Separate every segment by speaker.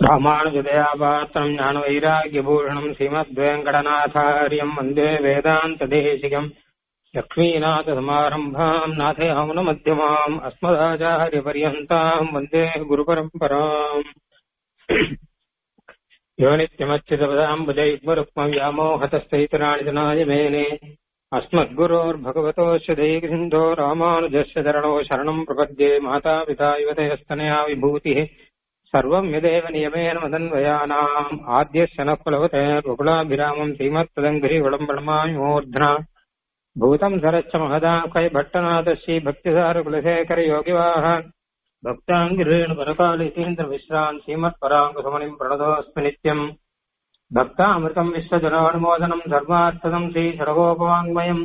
Speaker 1: ராமானுஜதயாபாத்திரம் ஞானவைராக்கியபூஷணம் ஸ்ரீமத்வேங்கடநாதாரியம் வந்தே வேதாந்ததேசிகம் லக்ஷ்மீநாதசமாரம்பாம் நாதயாமுனமத்தியமாம் அஸ்மதாச்சாரியபர்யந்தாம் வந்தே குருபரம்பராம் யோ நித்யமச்சிதபதாம்புஜைக்மருக்மம் व्यामोहतस्तैतराणिजनाय मेने अस्मद्गुरोर्भगवतोऽस्य दैगृन्धो रामानुजस्य चरणो शरणम् प्रपद्ये मातापिता युवतयस्तनया विभूतिः सर्वम् यदेव नियमेन मदन्वयानाम् आद्यस्य नः कुलवते रुकुलाभिरामम् श्रीमत्तदङ्घ्रि विडम्बणमायोर्ध्ना भूतम् सरश्च महदाकय भट्टनाथश्री भक्तिसारकुलशेखरयोगिवाः भक्ताङ्गिरेण परकालितीन्द्रविश्रान् श्रीमत्पराङ्कुसमनिम् प्रणतोऽस्मि नित्यम् भक्तामृतम् विश्वजनानुमोदनम् धर्मार्थदम् श्रीषडगोपवाङ्मयम्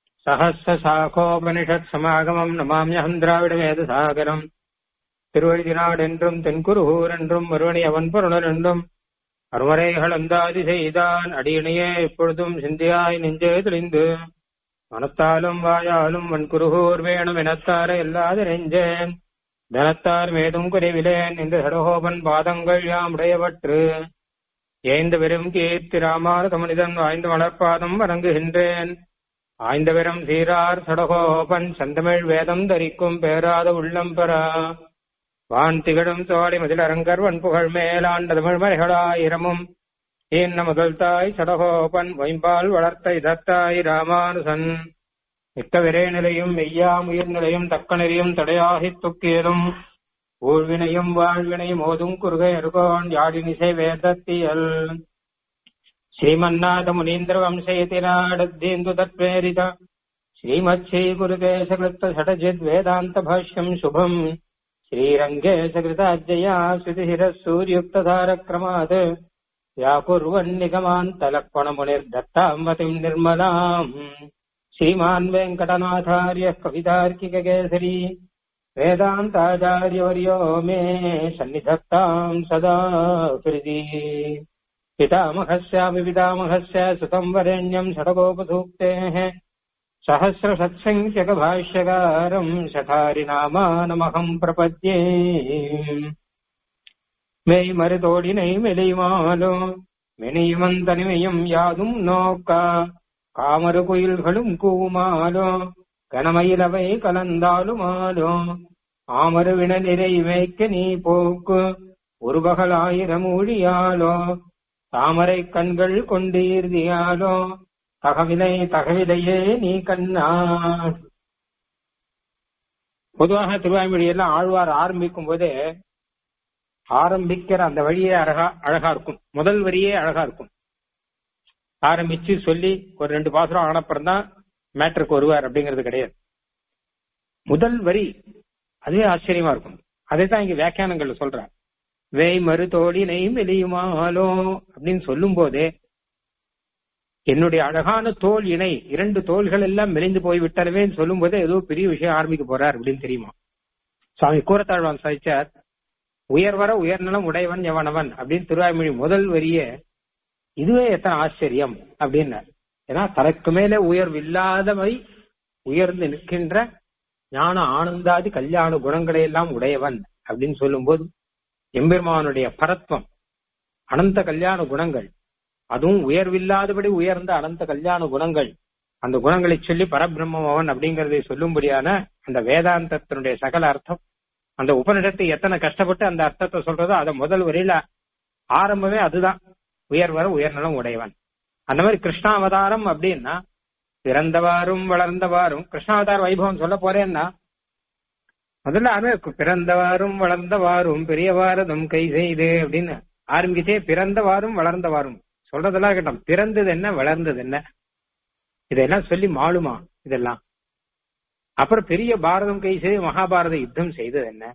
Speaker 1: सहस्रशाखोपनिषत्समागमम् नमाम्यहम् द्राविडवेदसागरम् திருவழிதினாடென்றும் தென்குருகூர் என்றும் மறுவணி அவன் பொருளன் என்றும் அருமறைகள் அந்தாதி செய்தான் அடியினையே எப்பொழுதும் சிந்தியாய் நெஞ்சே தெளிந்து மனத்தாலும் வாயாலும் வன்குருகூர் வேணும் எனத்தார இல்லாத நெஞ்சேன் தனத்தார் மேதும் குறைவிலேன் இந்த சடகோபன் பாதங்கள் யாம் உடையவற்று ஏந்த பெரும் கீர்த்தி ராமானுத மனிதன் வாய்ந்த மலர்பாதம் வணங்குகின்றேன் ஆய்ந்த பெரும் சீரார் சடகோபன் சந்தமிழ் வேதம் தரிக்கும் பேராத உள்ளம் பெறா வான் திகழும் சோழி மதிலரங்கர் வன்புகழ் மேலாண்ட தமிழ் மறைகளாயிரமும் இன்ன முதல் தாய் சடகோபன் வைம்பால் வளர்த்த இதத்தாய் ராமானுசன் மிக்க விரே நிலையும் மெய்யாம் உயிர் நிலையும் தக்க நெறியும் தடையாகித் துக்கியதும் ஊழ்வினையும் வாழ்வினையும் ஓதும் குறுகை அருகோன் யாழினிசை வேதத்தியல் ஸ்ரீமன்னாத முனீந்திர வம்சயதிராடத்தீந்து தத்வேரித ஸ்ரீமத் ஸ்ரீ குருதேசகிருத்த சடஜித் வேதாந்த பாஷ்யம் சுபம் श्रीरङ्गे सकृताज्जया श्रुतिशिरः सूर्युक्तधारक्रमात् व्याकुर्वन्निगमान्तलक्ष्मणमुनिर्दत्ताम् मतिम् निर्मलाम् श्रीमान् वेङ्कटनाथार्यः कवितार्किककेसरी वेदान्ताचार्यवर्यो मे सन्निधत्ताम् सदा हृदि पितामहस्यापि पितामहस्य सुतम् वरेण्यम् षडगोपसूक्तेः सहस्रसत्सङ्ख्यकभाष्यकारम् शठारिनामानमहम् प्रपद्ये மெய் மருதோடினை மெலிமாலோ மெனியுமன் தனிமையும் யாதும் நோக்கா காமரு குயில்களும் கூமாலோ கனமயிலவை கலந்தாலுமாலோ ஆமரு வின நிறைவேக்க நீ போக்கு ஒரு பகலாயிரம் ஊழியாலோ தாமரை கண்கள் கொண்டீர்தியாலோ தகவிலை தகவிலையே நீ கண்ணா பொதுவாக திருவாய்மொழி எல்லாம் ஆழ்வார் ஆரம்பிக்கும் போது ஆரம்பிக்கிற அந்த வழியே அழகா அழகா இருக்கும் முதல் வரியே அழகா இருக்கும் ஆரம்பிச்சு சொல்லி ஒரு ரெண்டு பாசுரம் ஆனப்புறம் தான் மேட்ருக்கு வருவார் அப்படிங்கிறது கிடையாது முதல் வரி அதுவே ஆச்சரியமா இருக்கும் அதை தான் இங்க வியாக்கியானங்கள்ல சொல்றார் வேய் மறு தோழினை மெலியுமாலோ அப்படின்னு சொல்லும் போதே என்னுடைய அழகான தோல் இணை இரண்டு தோள்கள் எல்லாம் மெலிந்து போய் விட்டனவே சொல்லும் போது ஏதோ பெரிய விஷயம் ஆரம்பிக்க போறார் அப்படின்னு தெரியுமா சுவாமி கூரத்தாழ்வான் சாதிச்சார் உயர்வர உயர்நலம் உடையவன் எவனவன் அப்படின்னு திருவாய்மொழி முதல் வரிய இதுவே எத்தனை ஆச்சரியம் அப்படின்னார் ஏன்னா தனக்கு மேலே உயர்வு இல்லாதவை உயர்ந்து நிற்கின்ற ஞான ஆனந்தாதி கல்யாண குணங்களை எல்லாம் உடையவன் அப்படின்னு சொல்லும் போது எம்பெருமானுடைய பரத்வம் அனந்த கல்யாண குணங்கள் அதுவும் உயர்வில்லாதபடி உயர்ந்த அனந்த கல்யாண குணங்கள் அந்த குணங்களை சொல்லி பரபிரம்மம் அவன் அப்படிங்கறதை சொல்லும்படியான அந்த வேதாந்தத்தினுடைய சகல அர்த்தம் அந்த உபனிடத்தை எத்தனை கஷ்டப்பட்டு அந்த அர்த்தத்தை சொல்றதோ அதை முதல் வரையில ஆரம்பமே அதுதான் உயர்வர உயர்நலம் உடையவன் அந்த மாதிரி கிருஷ்ணாவதாரம் அப்படின்னா பிறந்தவாறும் வளர்ந்தவாறும் கிருஷ்ணாவதார வைபவம் சொல்ல போறேன்னா முதல்ல பிறந்தவாறும் வளர்ந்தவாறும் பெரியவாரதும் கை செய்து அப்படின்னு ஆரம்பிச்சே பிறந்தவாறும் வளர்ந்தவாறும் சொல்றதெல்லாம் கேட்டோம் பிறந்தது என்ன வளர்ந்தது என்ன இதெல்லாம் சொல்லி மாளுமா இதெல்லாம் அப்புறம் பெரிய பாரதம் கை செய்து மகாபாரத யுத்தம் செய்தது என்ன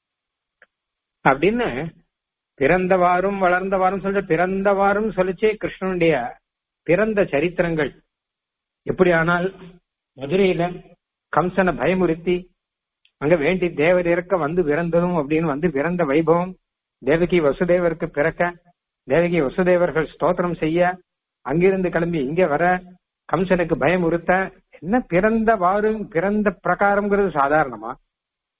Speaker 1: அப்படின்னு பிறந்தவாறும் வளர்ந்தவாறும் சொல்ற பிறந்தவாறும் சொல்லிச்சே கிருஷ்ணனுடைய பிறந்த சரித்திரங்கள் எப்படி ஆனால் மதுரையில கம்சனை பயமுறுத்தி அங்க வேண்டி தேவர் இறக்க வந்து பிறந்ததும் அப்படின்னு வந்து பிறந்த வைபவம் தேவகி வசுதேவருக்கு பிறக்க தேவகி வசுதேவர்கள் ஸ்தோத்திரம் செய்ய அங்கிருந்து கிளம்பி இங்க வர கம்சனுக்கு பயம் உறுத்த என்ன பிறந்த வாரும் பிறந்த பிரகாரம்ங்கிறது சாதாரணமா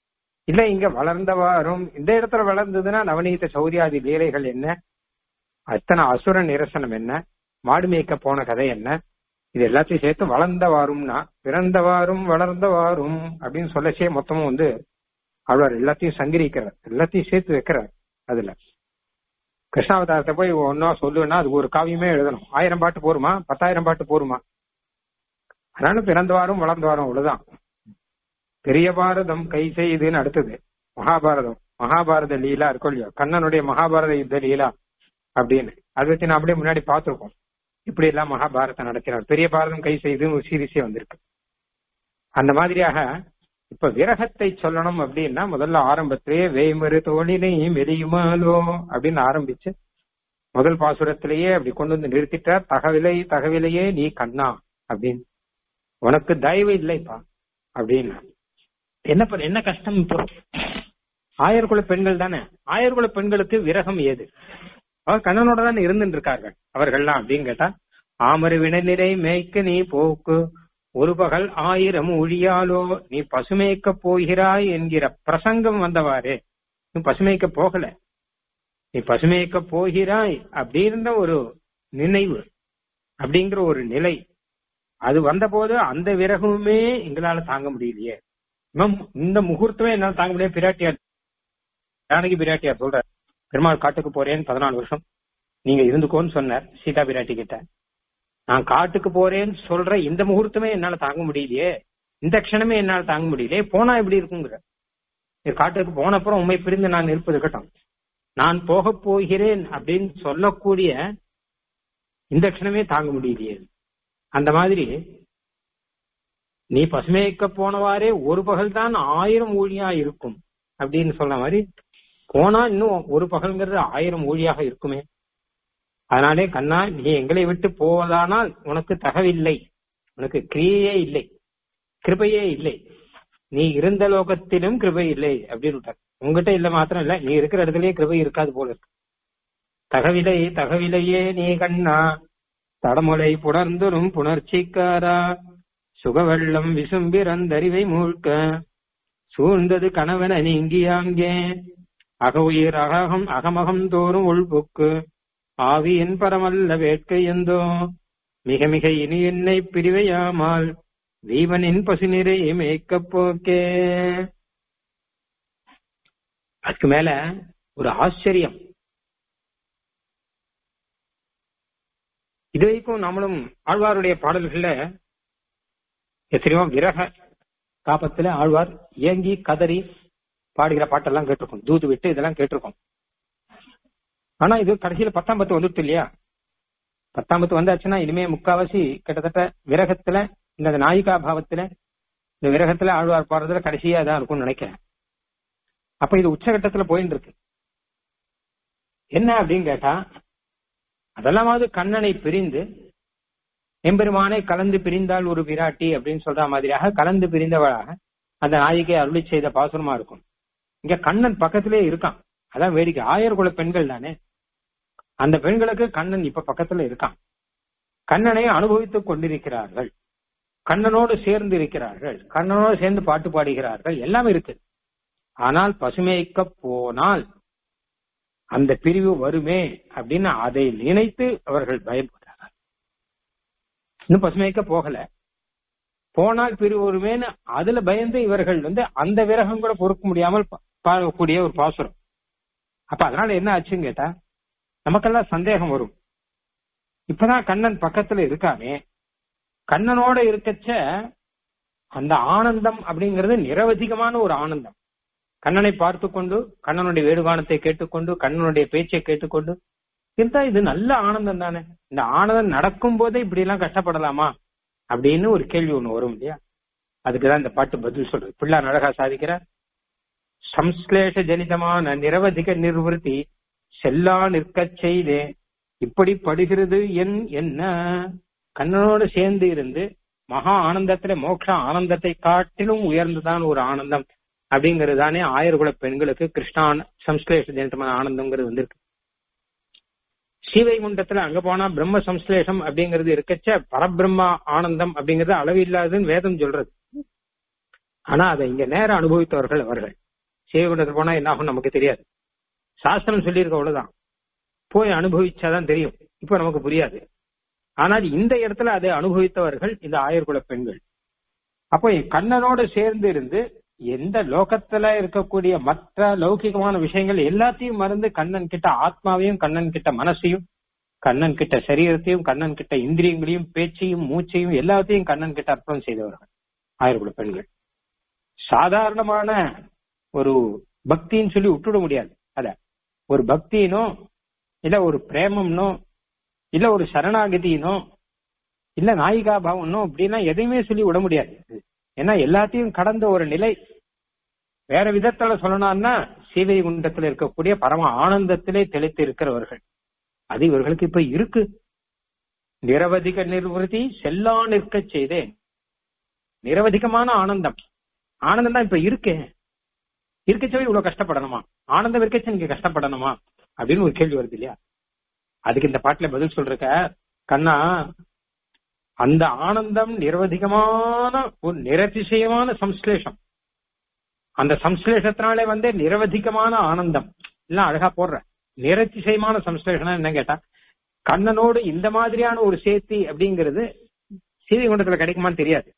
Speaker 1: இல்ல இங்க வளர்ந்தவாறும் இந்த இடத்துல வளர்ந்ததுன்னா நவநீத சௌரியாதி லீலைகள் என்ன அத்தனை அசுர நிரசனம் என்ன மாடு மேய்க்க போன கதை என்ன இது எல்லாத்தையும் சேர்த்து வளர்ந்தவாறும்னா பிறந்தவாறும் வளர்ந்தவாறும் அப்படின்னு சொல்லச்சே மொத்தமும் வந்து அவர் எல்லாத்தையும் சங்கிரிக்கிறார் எல்லாத்தையும் சேர்த்து வைக்கிறார் அதுல கிருஷ்ணாவதாரத்தை போய் ஒன்னா சொல்லுன்னா அது ஒரு காவியமே எழுதணும் ஆயிரம் பாட்டு போருமா பத்தாயிரம் பாட்டு போருமா அதனால பிறந்தவாறும் வளர்ந்தவாறும் அவ்வளவுதான் பெரிய பாரதம் கை செய்துன்னு அடுத்தது மகாபாரதம் மகாபாரத லீலா இருக்கும் இல்லையோ கண்ணனுடைய மகாபாரத யுத்த லீலா அப்படின்னு அதை வச்சு நான் அப்படியே முன்னாடி பார்த்திருக்கோம் இப்படி எல்லாம் மகாபாரதம் நடத்தினார் பெரிய பாரதம் கை செய்து ஒரு சீரிஸே வந்திருக்கு அந்த மாதிரியாக இப்ப விரகத்தை சொல்லணும் அப்படின்னா முதல்ல ஆரம்பத்திலேயே வேய்மறு தோழினை மெலியுமாலோ அப்படின்னு ஆரம்பிச்சு முதல் பாசுரத்திலேயே அப்படி கொண்டு வந்து நிறுத்திட்டார் தகவிலை தகவிலையே நீ கண்ணா அப்படின்னு உனக்கு தயவு இல்லைப்பா அப்படின்னா என்ன பண்ண என்ன கஷ்டம் இப்போ ஆயர்குல பெண்கள் தானே ஆயர்குல பெண்களுக்கு விரகம் ஏது அவர் கண்ணனோட தான் இருந்துட்டு இருக்கார்கள் அவர்கள்லாம் அப்படின்னு கேட்டா ஆமரு வினநிறை மேய்க்க நீ போக்கு ஒரு பகல் ஆயிரம் ஒழியாலோ நீ பசுமேய்க்க போகிறாய் என்கிற பிரசங்கம் வந்தவாறு நீ பசுமேய்க்க போகல நீ பசுமேய்க்க போகிறாய் அப்படின்ற ஒரு நினைவு அப்படிங்கிற ஒரு நிலை அது வந்தபோது அந்த விரகமுமே எங்களால தாங்க முடியலையே இந்த முகூர்த்தமே என்னால தாங்க முடியாது பிராட்டியார் ஜானகி பிராட்டியார் சொல்ற பெருமாள் காட்டுக்கு போறேன்னு பதினாலு வருஷம் நீங்க இருந்துக்கோன்னு சொன்னார் சீதா பிராட்டி கிட்ட நான் காட்டுக்கு போறேன்னு சொல்ற இந்த முகூர்த்தமே என்னால தாங்க முடியலையே இந்த க்ஷணமே என்னால தாங்க முடியலையே போனா எப்படி இருக்குங்கிற காட்டுக்கு போன அப்புறம் உண்மை பிரிந்து நான் இருப்பது இருக்கட்டும் நான் போக போகிறேன் அப்படின்னு சொல்லக்கூடிய இந்த க்ஷணமே தாங்க முடியலையே அந்த மாதிரி நீ பசுமைக்க போனவாறே ஒரு பகல் தான் ஆயிரம் ஊழியா இருக்கும் அப்படின்னு சொன்ன மாதிரி போனா இன்னும் ஒரு பகல்ங்கிறது ஆயிரம் ஊழியாக இருக்குமே அதனாலே கண்ணா நீ எங்களை விட்டு போவதானால் உனக்கு தகவில்லை உனக்கு கிரியையே இல்லை கிருபையே இல்லை நீ இருந்த லோகத்திலும் கிருபை இல்லை அப்படின்னு விட்டார் உங்ககிட்ட இல்ல மாத்திரம் இல்ல நீ இருக்கிற இடத்துலயே கிருபை இருக்காது போல இருக்கு தகவிலை தகவிலையே நீ கண்ணா தடமுலை புணர்ந்துரும் புணர்ச்சிக்காரா சுகவெள்ளம் விசும்பிறந்தறிவை மூழ்க சூழ்ந்தது கணவன நீங்கியாங்கே அக உயிர் அககம் அகமகம் தோறும் உள்புக்கு ஆவியின் பரமல்ல வேட்கை எந்தோ மிக மிக இனி என்னை பிரிவையாமால் வீவனின் பசுநிறை மேய்க்கப் போக்கே அதுக்கு மேல ஒரு ஆச்சரியம் இதுவரைக்கும் நம்மளும் ஆழ்வாருடைய பாடல்கள்ல எத்தனையோ விரக காப்பத்துல ஆழ்வார் ஏங்கி கதறி பாடுகிற பாட்டெல்லாம் கேட்டிருக்கோம் தூது விட்டு இதெல்லாம் கேட்டிருக்கோம் ஆனா இது கடைசியில பத்தாம் பத்து வந்துட்டு இல்லையா பத்தாம் பத்து வந்தாச்சுன்னா இனிமே முக்காவாசி கிட்டத்தட்ட விரகத்துல இந்த நாயிகா பாவத்துல இந்த விரகத்துல ஆழ்வார் பாடுறதுல கடைசியா தான் இருக்கும்னு நினைக்கிறேன் அப்ப இது உச்சகட்டத்துல போயிட்டு இருக்கு என்ன அப்படின்னு கேட்டா அதெல்லாமாவது கண்ணனை பிரிந்து எம்பெருமானை கலந்து பிரிந்தால் ஒரு விராட்டி அப்படின்னு சொல்ற மாதிரியாக கலந்து பிரிந்தவளாக அந்த நாயிகை அருளி செய்த பாசுரமா இருக்கும் இங்க கண்ணன் பக்கத்திலே இருக்கான் அதான் வேடிக்கை ஆயர் குல பெண்கள் தானே அந்த பெண்களுக்கு கண்ணன் இப்ப பக்கத்துல இருக்கான் கண்ணனை அனுபவித்துக் கொண்டிருக்கிறார்கள் கண்ணனோடு சேர்ந்து இருக்கிறார்கள் கண்ணனோடு சேர்ந்து பாட்டு பாடுகிறார்கள் எல்லாம் இருக்கு ஆனால் பசுமைக்க போனால் அந்த பிரிவு வருமே அப்படின்னு அதை நினைத்து அவர்கள் பயப்படுறார்கள் இன்னும் பசுமைக்க போகல போனால் பிரிவு வருமேன்னு அதுல பயந்து இவர்கள் வந்து அந்த விரகம் கூட பொறுக்க முடியாமல் பாடக்கூடிய ஒரு பாசுரம் அப்ப அதனால என்ன ஆச்சுன்னு கேட்டா நமக்கெல்லாம் சந்தேகம் வரும் இப்பதான் கண்ணன் பக்கத்துல இருக்கானே கண்ணனோட இருக்கச்ச அந்த ஆனந்தம் அப்படிங்கிறது நிரவதிகமான ஒரு ஆனந்தம் கண்ணனை பார்த்து கொண்டு கண்ணனுடைய வேடுகானத்தை கேட்டுக்கொண்டு கண்ணனுடைய பேச்சை கேட்டுக்கொண்டு இருந்தா இது நல்ல ஆனந்தம் தானே இந்த ஆனந்தம் நடக்கும் போதே இப்படி எல்லாம் கஷ்டப்படலாமா அப்படின்னு ஒரு கேள்வி ஒண்ணு வரும் இல்லையா அதுக்குதான் இந்த பாட்டு பதில் சொல்றது பிள்ளார் அழகா சாதிக்கிறார் சம்ஸ்லேஷ ஜனிதமான நிரவதிக நிர்வൃத்தி செல்லா நிற்கச் செய்தே இப்படி படுகிறது என் என்ன கண்ணனோடு சேர்ந்து இருந்து மகா ஆனந்தத்துல மோட்ச ஆனந்தத்தை காட்டிலும் உயர்ந்துதான் ஒரு ஆனந்தம் அப்படிங்கிறது தானே ஆயர்குல பெண்களுக்கு கிருஷ்ணான் சம்ஸ்லேஷ ஜனிதமான ஆனந்தம்ங்கிறது வந்திருக்கு ஸ்ரீவைகுண்டத்துல அங்க போனா பிரம்ம சம்ஸ்லேஷம் அப்படிங்கிறது இருக்கச்ச பரபிரம்ம ஆனந்தம் அப்படிங்கிறது அளவு இல்லாததுன்னு வேதம் சொல்றது ஆனா அதை இங்க நேர அனுபவித்தவர்கள் அவர்கள் சேவைகுண்டத்தில் போனா என்ன ஆகும் நமக்கு தெரியாது சாஸ்திரம் சொல்லியிருக்க அவ்வளவுதான் போய் அனுபவிச்சாதான் தெரியும் இப்ப நமக்கு புரியாது ஆனால் இந்த இடத்துல அதை அனுபவித்தவர்கள் இந்த ஆயர்குல பெண்கள் அப்போ கண்ணனோடு சேர்ந்து இருந்து எந்த லோகத்துல இருக்கக்கூடிய மற்ற லௌகிகமான விஷயங்கள் எல்லாத்தையும் மறந்து கண்ணன் கிட்ட ஆத்மாவையும் கண்ணன் கிட்ட மனசையும் கண்ணன் கிட்ட சரீரத்தையும் கண்ணன் கிட்ட இந்திரியங்களையும் பேச்சையும் மூச்சையும் எல்லாத்தையும் கண்ணன் கிட்ட அர்ப்பணம் செய்தவர்கள் ஆயிரக்குள்ள பெண்கள் சாதாரணமான ஒரு பக்தின்னு சொல்லி விட்டுட முடியாது அத ஒரு பக்தினோ இல்ல ஒரு பிரேமம்னோ இல்ல ஒரு சரணாகதினோ இல்ல நாயிகா பாவம்னோ அப்படின்னா எதையுமே சொல்லி விட முடியாது ஏன்னா எல்லாத்தையும் கடந்த ஒரு நிலை வேற விதத்துல சொல்லணும்னா சீவை குண்டத்தில் இருக்கக்கூடிய பரம ஆனந்தத்திலே தெளித்து இருக்கிறவர்கள் அது இவர்களுக்கு இப்ப இருக்கு நிரவதிக நிர்வதி செல்லா நிற்க செய்தேன் நிரவதிகமான ஆனந்தம் ஆனந்தம் தான் இப்ப இருக்கு இருக்கச்சவே இவ்வளவு கஷ்டப்படணுமா ஆனந்தம் இருக்கச்சு நீங்க கஷ்டப்படணுமா அப்படின்னு ஒரு கேள்வி வருது இல்லையா அதுக்கு இந்த பாட்டுல பதில் சொல்றக்க கண்ணா அந்த ஆனந்தம் நிரவதிகமான ஒரு நிரதிசயமான சம்ஸ்லேஷம் அந்த சம்ஸ்லேஷத்தினாலே வந்து நிரவதிகமான ஆனந்தம் எல்லாம் அழகா போடுற நிரதிசயமான சம்ஸ்லேஷம் என்ன கேட்டா கண்ணனோடு இந்த மாதிரியான ஒரு சேர்த்தி அப்படிங்கிறது சீதைகுண்டத்துல கிடைக்குமான்னு தெரியாது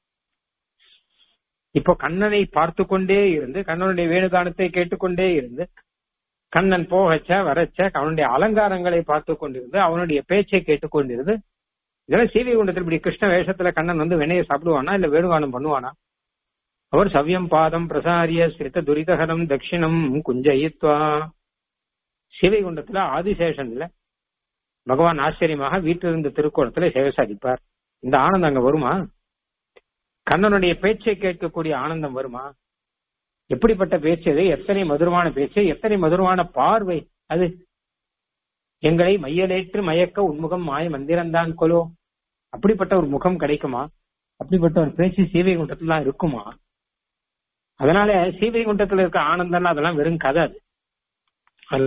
Speaker 1: இப்போ கண்ணனை பார்த்து கொண்டே இருந்து கண்ணனுடைய வேணுகானத்தை கேட்டுக்கொண்டே இருந்து கண்ணன் போகச்ச வரச்ச அவனுடைய அலங்காரங்களை பார்த்து கொண்டிருந்து அவனுடைய பேச்சை கேட்டுக்கொண்டிருந்து இதெல்லாம் சீவை குண்டத்தில் இப்படி கிருஷ்ண வேஷத்துல கண்ணன் வந்து வினையை சாப்பிடுவானா இல்ல வேணுகானம் பண்ணுவானா அவர் சவ்யம் பாதம் பிரசாரிய சிரித்த துரிதகரம் தட்சிணம் குஞ்சயித்வா சிவை குண்டத்துல ஆதிசேஷன்ல பகவான் ஆச்சரியமாக வீட்டிலிருந்து திருக்கோணத்துல சேவை சாதிப்பார் இந்த ஆனந்தம் அங்க வருமா கண்ணனுடைய பேச்சை கேட்கக்கூடிய ஆனந்தம் வருமா எப்படிப்பட்ட பேச்சு அது எத்தனை மதுரமான பேச்சு எத்தனை மதுரமான பார்வை அது எங்களை மையலேற்று மயக்க உன்முகம் மாய மந்திரம்தான் கொலோ அப்படிப்பட்ட ஒரு முகம் கிடைக்குமா அப்படிப்பட்ட ஒரு பேச்சு சீவை குண்டத்துல இருக்குமா அதனால சீவை குண்டத்துல இருக்க ஆனந்தம் அதெல்லாம் வெறும் கதை அது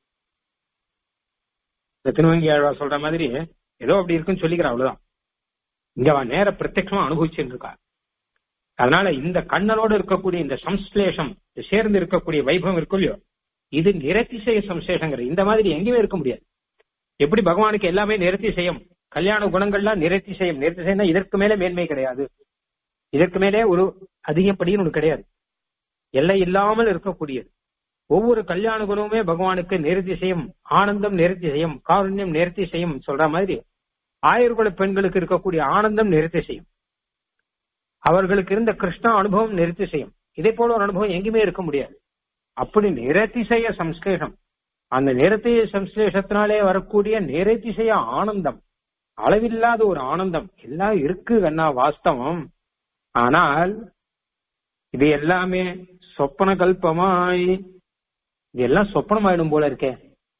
Speaker 1: திருவங்கி ஆழ்வா சொல்ற மாதிரி ஏதோ அப்படி இருக்குன்னு சொல்லிக்கிறா அவ்வளவுதான் இங்க அவன் நேர பிரத்யட்சமா அனுபவிச்சுட்டு இருக்கா அதனால இந்த கண்ணனோடு இருக்கக்கூடிய இந்த சம்ஸ்லேஷம் சேர்ந்து இருக்கக்கூடிய வைபவம் இருக்கும் இல்லையோ இது நிரத்திசய சம்சேஷங்கிற இந்த மாதிரி எங்கேயுமே இருக்க முடியாது எப்படி பகவானுக்கு எல்லாமே நிரத்திசயம் கல்யாண குணங்கள்லாம் நிரத்திசயம் நிரத்திசயம்னா இதற்கு மேல மேன்மை கிடையாது இதற்கு மேலே ஒரு அதிகப்படின்னு ஒன்று கிடையாது எல்லை இல்லாமல் இருக்கக்கூடியது ஒவ்வொரு கல்யாண குணமுமே பகவானுக்கு நிரதிசயம் ஆனந்தம் நிரதிசயம் காருண்யம் நிரதிசயம் சொல்ற மாதிரி ஆயுர்குல பெண்களுக்கு இருக்கக்கூடிய ஆனந்தம் நிரதிசயம் அவர்களுக்கு இருந்த கிருஷ்ணா அனுபவம் நிரதிசயம் இதே போல ஒரு அனுபவம் எங்கேயுமே இருக்க முடியாது அப்படி நிரதிசய சம்ஸ்லேஷம் அந்த நிரத்திய சம்ஸ்லேஷத்தினாலே வரக்கூடிய நிரதிசய ஆனந்தம் அளவில்லாத ஒரு ஆனந்தம் எல்லாம் இருக்கு கண்ணா வாஸ்தவம் ஆனால் இது எல்லாமே சொப்பன கல்பமாய் இது எல்லாம் சொப்பனமாயிடும் போல இருக்கே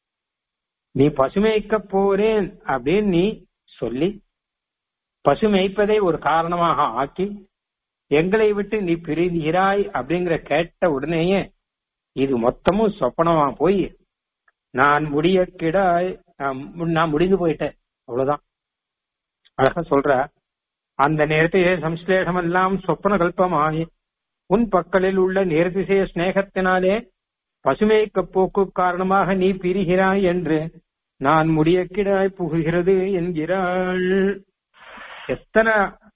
Speaker 1: நீ பசுமைக்க போறேன் அப்படின்னு நீ சொல்லி பசுமைப்பதை ஒரு காரணமாக ஆக்கி எங்களை விட்டு நீ பிரிகிறாய் அப்படிங்கிற கேட்ட உடனேயே இது மொத்தமும் சொப்பனமா போய் நான் முடிய கிடாய் நான் முடிந்து போயிட்டேன் அவ்வளவுதான் அழகா சொல்ற அந்த நேரத்திலே சம்ஸ்லேஷம் எல்லாம் சொப்பன கல்பமாய் உன் பக்கலில் உள்ள நேர்திசைய சிநேகத்தினாலே பசுமைக்க போக்கு காரணமாக நீ பிரிகிறாய் என்று நான் முடிய கிடாய் புகுகிறது என்கிறாள் எத்தனை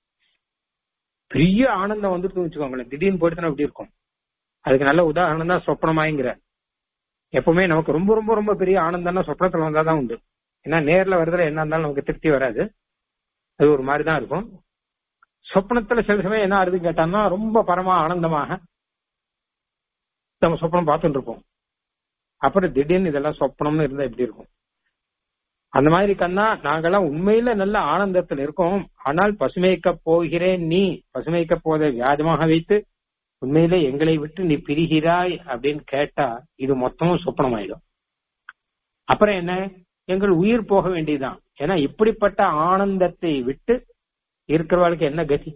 Speaker 1: பெரிய ஆனந்தம் வந்துட்டு வச்சுக்கோங்களேன் திடீர்னு போயிட்டு அப்படி இருக்கும் அதுக்கு நல்ல உதாரணம் தான் சொப்பனமாய்ங்கிற எப்பவுமே நமக்கு ரொம்ப ரொம்ப ரொம்ப பெரிய ஆனந்தம்னா சொப்னத்துல வந்தாதான் உண்டு ஏன்னா நேர்ல வருதுல என்ன இருந்தாலும் நமக்கு திருப்தி வராது அது ஒரு மாதிரி தான் இருக்கும் சொப்னத்துல சில சமயம் என்ன ஆறுதுன்னு கேட்டான்னா ரொம்ப பரமா ஆனந்தமாக நம்ம சொப்பனம் பார்த்துட்டு இருப்போம் அப்புறம் திடீர்னு இதெல்லாம் சொப்பனம்னு இருந்தா எப்படி இருக்கும் அந்த மாதிரி கண்ணா நாங்கெல்லாம் உண்மையில நல்ல ஆனந்தத்தில் இருக்கோம் ஆனால் பசுமைக்க போகிறேன் நீ பசுமைக்க போதை வியாஜமாக வைத்து உண்மையிலே எங்களை விட்டு நீ பிரிகிறாய் அப்படின்னு கேட்டா இது மொத்தமும் சொப்பனமாயிடும் அப்புறம் என்ன எங்கள் உயிர் போக வேண்டியதுதான் ஏன்னா இப்படிப்பட்ட ஆனந்தத்தை விட்டு இருக்கிறவளுக்கு என்ன கதி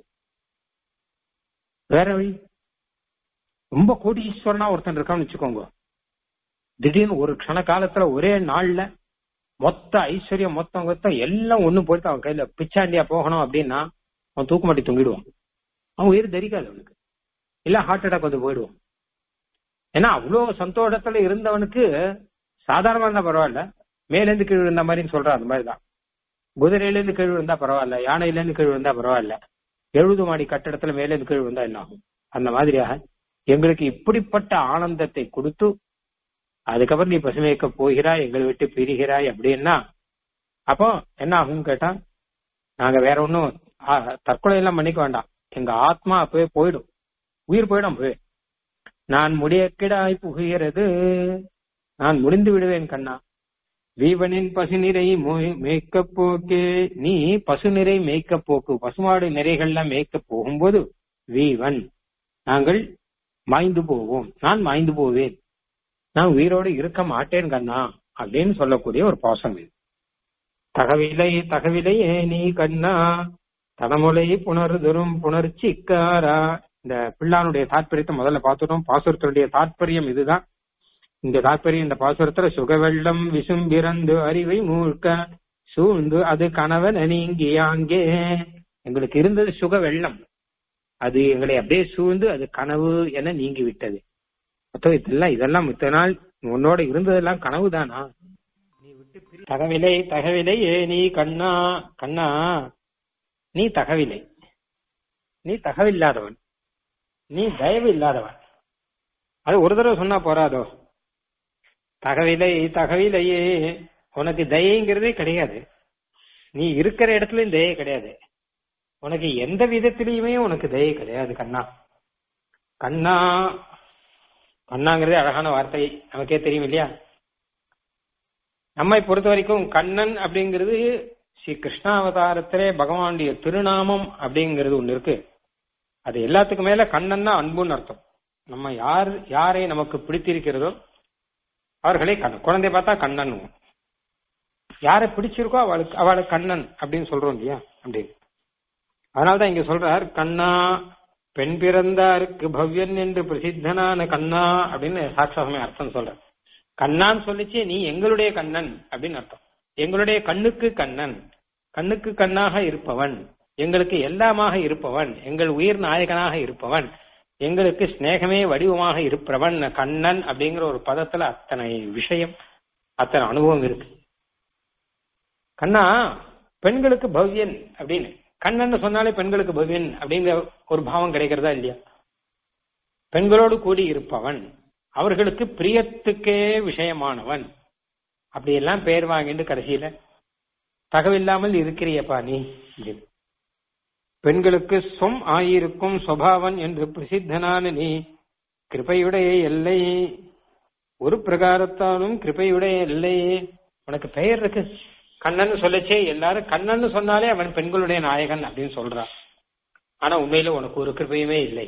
Speaker 1: வேற வழி ரொம்ப கோடீஸ்வரனா ஒருத்தன் இருக்கான்னு வச்சுக்கோங்க திடீர்னு ஒரு க்ஷண காலத்துல ஒரே நாள்ல மொத்த ஐஸ்வர்யம் மொத்தம் மொத்தம் எல்லாம் ஒண்ணு போயிட்டு அவன் கையில பிச்சாண்டியா போகணும் அப்படின்னா அவன் தூக்கு மாட்டி தொங்கிடுவான் அவன் உயிர் தரிக்காது அவனுக்கு இல்ல ஹார்ட் அட்டாக் வந்து போயிடுவான் ஏன்னா அவ்வளவு சந்தோஷத்துல இருந்தவனுக்கு சாதாரணமா இருந்தா பரவாயில்ல மேலேருந்து கீழ் விழுந்த மாதிரின்னு சொல்றான் அந்த மாதிரிதான் குதிரையில இருந்து கீழ் விழுந்தா பரவாயில்ல யானையில இருந்து கீழ் விழுந்தா பரவாயில்ல எழுபது மாடி கட்டடத்துல மேல இருந்து கீழ் விழுந்தா என்ன ஆகும் அந்த மாதிரியாக எங்களுக்கு இப்படிப்பட்ட ஆனந்தத்தை கொடுத்து அதுக்கப்புறம் நீ பசுமைக்க போகிறாய் எங்களை விட்டு பிரிகிறாய் அப்படின்னா அப்போ என்ன ஆகும் கேட்டா நாங்க வேற ஒன்னும் தற்கொலை எல்லாம் பண்ணிக்க வேண்டாம் எங்க ஆத்மா அப்பவே போயிடும் உயிர் போயிடும் அப்பவே நான் முடியக்கிடாய் புகுகிறது நான் முடிந்து விடுவேன் கண்ணா வீவனின் பசுநிறை மேய்க்க போக்கே நீ பசுநிறை மேய்க்க போக்கு பசுமாடு நிறைகள்லாம் மேய்க்க போகும்போது வீவன் நாங்கள் மாய்ந்து போவோம் நான் மாய்ந்து போவேன் நான் உயிரோடு இருக்க மாட்டேன் கண்ணா அப்படின்னு சொல்லக்கூடிய ஒரு பாசம் இது தகவிலை தகவிலையே நீ கண்ணா தடமுலை புணர்தரும் புணர்ச்சிக்காரா இந்த பிள்ளானுடைய தாற்பயத்தை முதல்ல பார்த்துட்டோம் பாசுரத்தினுடைய தாற்பயம் இதுதான் இந்த தாற்பயம் இந்த பாசுரத்துல சுகவெள்ளம் விசும்பிறந்து அறிவை மூழ்க சூழ்ந்து அது கணவன் நீங்கியாங்கே எங்களுக்கு இருந்தது சுக வெள்ளம் அது எங்களை அப்படியே சூழ்ந்து அது கனவு என நீங்கி விட்டது மொத்தம் இதெல்லாம் இதெல்லாம் மித்த நாள் உன்னோட இருந்ததெல்லாம் கனவு தானா நீ விட்டு தகவிலை தகவிலை ஏ நீ கண்ணா கண்ணா நீ தகவிலை நீ தகவில்லாதவன் நீ தயவு இல்லாதவன் அது ஒரு தடவை சொன்னா போறாதோ தகவிலை தகவிலையே உனக்கு தயங்கிறதே கிடையாது நீ இருக்கிற இடத்துலயும் தயை கிடையாது உனக்கு எந்த விதத்திலையுமே உனக்கு தயை கிடையாது கண்ணா கண்ணா கண்ணாங்கிறதே அழகான வார்த்தை நமக்கே தெரியும் இல்லையா நம்மை பொறுத்த வரைக்கும் கண்ணன் அப்படிங்கிறது ஸ்ரீ கிருஷ்ணாவதாரத்திலே பகவானுடைய திருநாமம் அப்படிங்கிறது ஒண்ணு இருக்கு அது எல்லாத்துக்கும் மேல கண்ணன்னா அன்புன்னு அர்த்தம் நம்ம யார் யாரை நமக்கு பிடித்திருக்கிறதோ அவர்களே கண்ணன் குழந்தைய பார்த்தா கண்ணன் யாரை பிடிச்சிருக்கோ அவளுக்கு அவளுக்கு கண்ணன் அப்படின்னு சொல்றோம் இல்லையா அப்படின்னு அதனால்தான் இங்க சொல்றார் கண்ணா பெண் பிறந்தாருக்கு பவ்யன் என்று பிரசித்தனான கண்ணா அப்படின்னு சாட்சாசமே அர்த்தம் சொல்ற கண்ணான்னு சொல்லிச்சு நீ எங்களுடைய கண்ணன் அப்படின்னு அர்த்தம் எங்களுடைய கண்ணுக்கு கண்ணன் கண்ணுக்கு கண்ணாக இருப்பவன் எங்களுக்கு எல்லாமாக இருப்பவன் எங்கள் உயிர் நாயகனாக இருப்பவன் எங்களுக்கு சிநேகமே வடிவமாக இருப்பவன் கண்ணன் அப்படிங்கிற ஒரு பதத்துல அத்தனை விஷயம் அத்தனை அனுபவம் இருக்கு கண்ணா பெண்களுக்கு பவ்யன் அப்படின்னு கண்ணன் சொன்னாலே பெண்களுக்கு பவ்யன் அப்படிங்கிற ஒரு பாவம் கிடைக்கிறதா இல்லையா பெண்களோடு கூடி இருப்பவன் அவர்களுக்கு பிரியத்துக்கே விஷயமானவன் அப்படியெல்லாம் பெயர் வாங்கிட்டு கடைசியில தகவில்லாமல் இருக்கிறியப்பா நீ அப்படின்னு. பெண்களுக்கு சொம் ஆயிருக்கும் சுவாவன் என்று பிரசித்தனான நீ கிருபையுடைய எல்லை ஒரு பிரகாரத்தாலும் கிருபையுடைய எல்லை உனக்கு பெயர் இருக்கு கண்ணன் சொல்லச்சே எல்லாரும் கண்ணன் சொன்னாலே அவன் பெண்களுடைய நாயகன் அப்படின்னு சொல்றான் ஆனா உண்மையில உனக்கு ஒரு கிருபையுமே இல்லை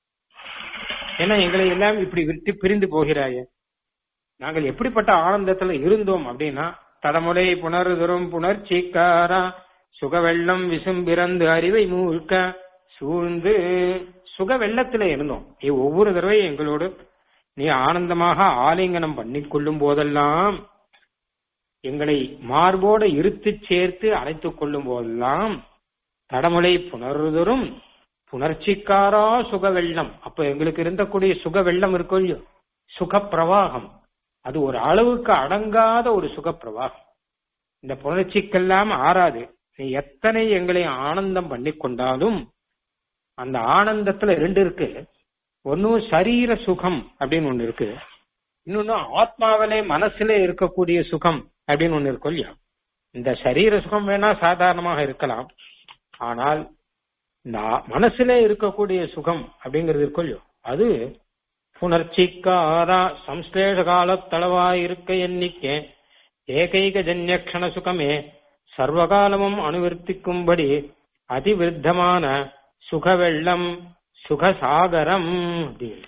Speaker 1: ஏன்னா எங்களை எல்லாம் இப்படி விட்டு பிரிந்து போகிறாயே நாங்கள் எப்படிப்பட்ட ஆனந்தத்துல இருந்தோம் அப்படின்னா தடமுலை புனருதரும் புணர்ச்சிக்காரா சுகவெள்ளம் விசும்பிறந்து அறிவை மூழ்க சூழ்ந்து சுக வெள்ளத்துல இருந்தோம் நீ ஒவ்வொரு தடவையும் எங்களோடு நீ ஆனந்தமாக ஆலிங்கனம் பண்ணி கொள்ளும் போதெல்லாம் எங்களை மார்போட இருத்து சேர்த்து அழைத்துக் கொள்ளும் போதெல்லாம் தடமுலை புணருதரும் புணர்ச்சிக்காரா சுக வெள்ளம் அப்ப எங்களுக்கு இருந்தக்கூடிய சுக வெள்ளம் இருக்கும் இல்லையோ சுக பிரவாகம் அது ஒரு அளவுக்கு அடங்காத ஒரு சுக பிரவாகம் இந்த புணர்ச்சிக்கெல்லாம் ஆறாது நீ எத்தனை எங்களை ஆனந்தம் பண்ணி கொண்டாலும் அந்த ஆனந்தத்துல ரெண்டு இருக்கு ஒன்னும் சரீர சுகம் அப்படின்னு ஒண்ணு இருக்கு இன்னொன்னு ஆத்மாவிலே மனசுல இருக்கக்கூடிய சுகம் அப்படின்னு ஒண்ணு இருக்கும் இல்லையா இந்த சரீர சுகம் வேணா சாதாரணமாக இருக்கலாம் ஆனால் இந்த ஆ- மனசுல இருக்கக்கூடிய சுகம் அப்படிங்கிறது இருக்கும் இல்லையோ அது புணர்ச்சிக்காரா சம்ஸ்லேஷ காலத்தளவாய் இருக்க எண்ணிக்கை ஏகைக ஜன்யக்ஷண சுகமே சர்வகாலமும் அனுவர்த்திக்கும்படி அதிவிருத்தமான சுகவெள்ளம் சுகசாகரம் அப்படின்னு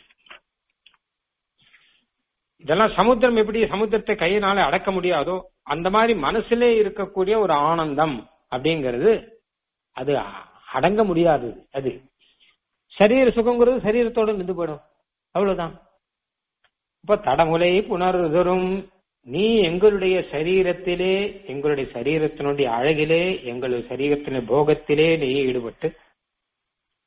Speaker 1: இதெல்லாம் சமுத்திரம் எப்படி சமுத்திரத்தை கையினால அடக்க முடியாதோ அந்த மாதிரி மனசுலே இருக்கக்கூடிய ஒரு ஆனந்தம் அப்படிங்கிறது அது அ- அடங்க முடியாதது அது சரீர சுகங்கிறது சரீரத்தோட நின்று போயிடும் அவ்வளவுதான் இப்ப தடமுலை புனருதரும் நீ எங்களுடைய சரீரத்திலே எங்களுடைய சரீரத்தினுடைய அழகிலே எங்களுடைய சரீரத்தினுடைய போகத்திலே நீ ஈடுபட்டு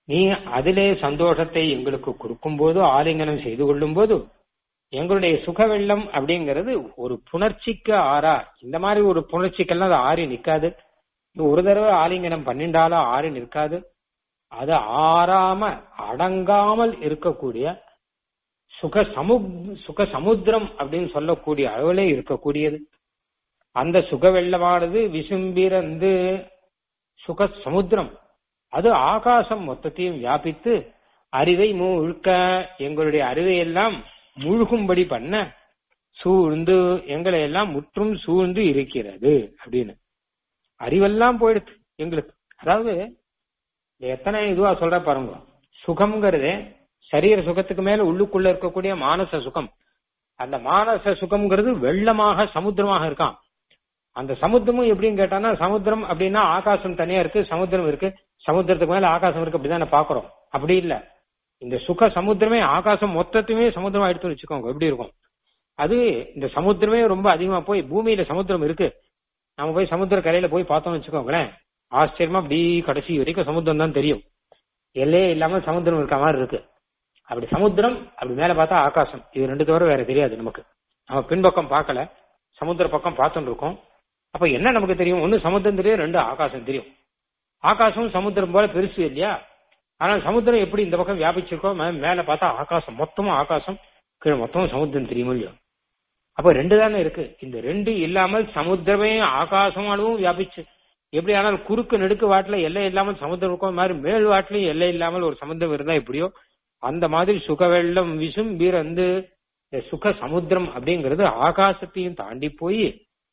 Speaker 1: நீ அதிலே சந்தோஷத்தை எங்களுக்கு கொடுக்கும் போது ஆலிங்கனம் செய்து கொள்ளும் போது எங்களுடைய சுக வெள்ளம் அப்படிங்கிறது ஒரு புணர்ச்சிக்கு ஆறா இந்த மாதிரி ஒரு புணர்ச்சிக்கெல்லாம் அது ஆறி நிக்காது ஒரு தடவை ஆலிங்கனம் பண்ணிண்டாலும் ஆறி நிற்காது அது ஆறாம அடங்காமல் இருக்கக்கூடிய சுக சமு சுக சமுத்திரம் அப்படின்னு சொல்லக்கூடிய அளவிலே இருக்கக்கூடியது அந்த சுக வெள்ளமானது விசும்பிறந்து சுக சமுத்திரம் அது ஆகாசம் மொத்தத்தையும் வியாபித்து அறிவை முழுக்க எங்களுடைய அறிவை எல்லாம் முழுகும்படி பண்ண சூழ்ந்து எங்களை எல்லாம் முற்றும் சூழ்ந்து இருக்கிறது அப்படின்னு அறிவெல்லாம் போயிடுது எங்களுக்கு அதாவது எத்தனை இதுவா சொல்ற பாருங்க சுகம்ங்கிறது சரீர சுகத்துக்கு மேல உள்ளுக்குள்ள இருக்கக்கூடிய மானச சுகம் அந்த மானச சுகம்ங்கிறது வெள்ளமாக சமுத்திரமாக இருக்கான் அந்த சமுத்திரமும் எப்படின்னு கேட்டானா சமுத்திரம் அப்படின்னா ஆகாசம் தனியா இருக்கு சமுத்திரம் இருக்கு சமுத்திரத்துக்கு மேல ஆகாசம் இருக்கு அப்படிதானே பாக்குறோம் அப்படி இல்ல இந்த சுக சமுத்திரமே ஆகாசம் மொத்தத்தையுமே சமுத்திரமா எடுத்து வச்சுக்கோங்க எப்படி இருக்கும் அது இந்த சமுத்திரமே ரொம்ப அதிகமா போய் பூமியில சமுத்திரம் இருக்கு நம்ம போய் சமுத்திர கரையில போய் பார்த்தோம்னு வச்சுக்கோங்களேன் ஆச்சரியமா அப்படி கடைசி வரைக்கும் சமுத்திரம் தான் தெரியும் எல்லையே இல்லாம சமுத்திரம் இருக்க மாதிரி இருக்கு அப்படி சமுத்திரம் அப்படி மேல பார்த்தா ஆகாசம் இது ரெண்டு தவிர வேற தெரியாது நமக்கு நம்ம பின்பக்கம் பார்க்கல சமுத்திர பக்கம் பார்த்துட்டு இருக்கோம் அப்ப என்ன நமக்கு தெரியும் ஒண்ணு சமுத்திரம் தெரியும் ரெண்டு ஆகாசம் தெரியும் ஆகாசம் சமுத்திரம் போல பெருசு இல்லையா ஆனால் சமுத்திரம் எப்படி இந்த பக்கம் வியாபிச்சிருக்கோ மே- மேல பார்த்தா ஆகாசம் மொத்தமும் ஆகாசம் கீழே மொத்தமும் சமுத்திரம் தெரியுமோ இல்லையோ அப்ப ரெண்டு தானே இருக்கு இந்த ரெண்டு இல்லாமல் சமுத்திரமே ஆகாசம் அளவும் வியாபிச்சு எப்படி ஆனால் குறுக்கு நெடுக்கு வாட்டுல எல்லை இல்லாமல் சமுத்திரம் இருக்கும் அது மாதிரி மேல் வாட்டிலையும் எல்லை இல்லாமல் ஒரு சமுத்திரம் இருந்தா எப்படியோ அந்த மாதிரி சுக வெள்ளம் விசும் வந்து சுக சமுத்திரம் அப்படிங்கிறது ஆகாசத்தையும் தாண்டி போய்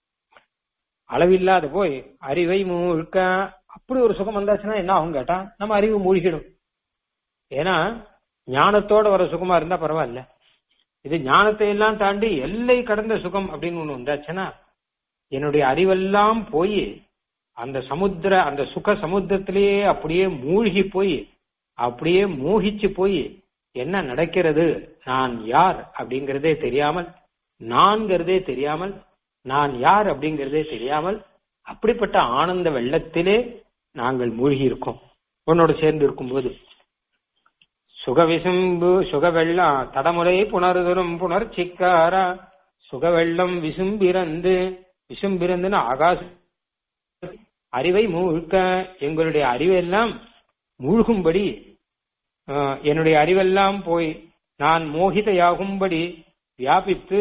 Speaker 1: அளவில்லாத போய் அறிவை மூழ்க அப்படி ஒரு சுகம் வந்தாச்சுன்னா என்ன ஆகும் கேட்டா நம்ம அறிவு மூழ்கிடும் ஏன்னா ஞானத்தோட வர சுகமா இருந்தா பரவாயில்ல இது ஞானத்தை எல்லாம் தாண்டி எல்லை கடந்த சுகம் அப்படின்னு ஒண்ணு வந்தாச்சுன்னா என்னுடைய அறிவெல்லாம் போய் அந்த சமுத்திர அந்த சுக சமுத்திரத்திலேயே அப்படியே மூழ்கி போய் அப்படியே மோகிச்சு போய் என்ன நடக்கிறது நான் யார் அப்படிங்கறதே தெரியாமல் நான்கிறதே தெரியாமல் நான் யார் அப்படிங்கறதே தெரியாமல் அப்படிப்பட்ட ஆனந்த வெள்ளத்திலே நாங்கள் மூழ்கி இருக்கோம் உன்னோட சேர்ந்து இருக்கும்போது சுகவிசும்பு சுகவெள்ளம் தடமுறை புணர்தரும் புணர்ச்சிக்காரா சுகவெள்ளம் விசும்பிறந்து விசும்பிறந்துன்னு ஆகாச அறிவை மூழ்க எங்களுடைய அறிவெல்லாம் மூழ்கும்படி ஆஹ், என்னுடைய அறிவெல்லாம் போய் நான் மோகிதையாகும்படி வியாபித்து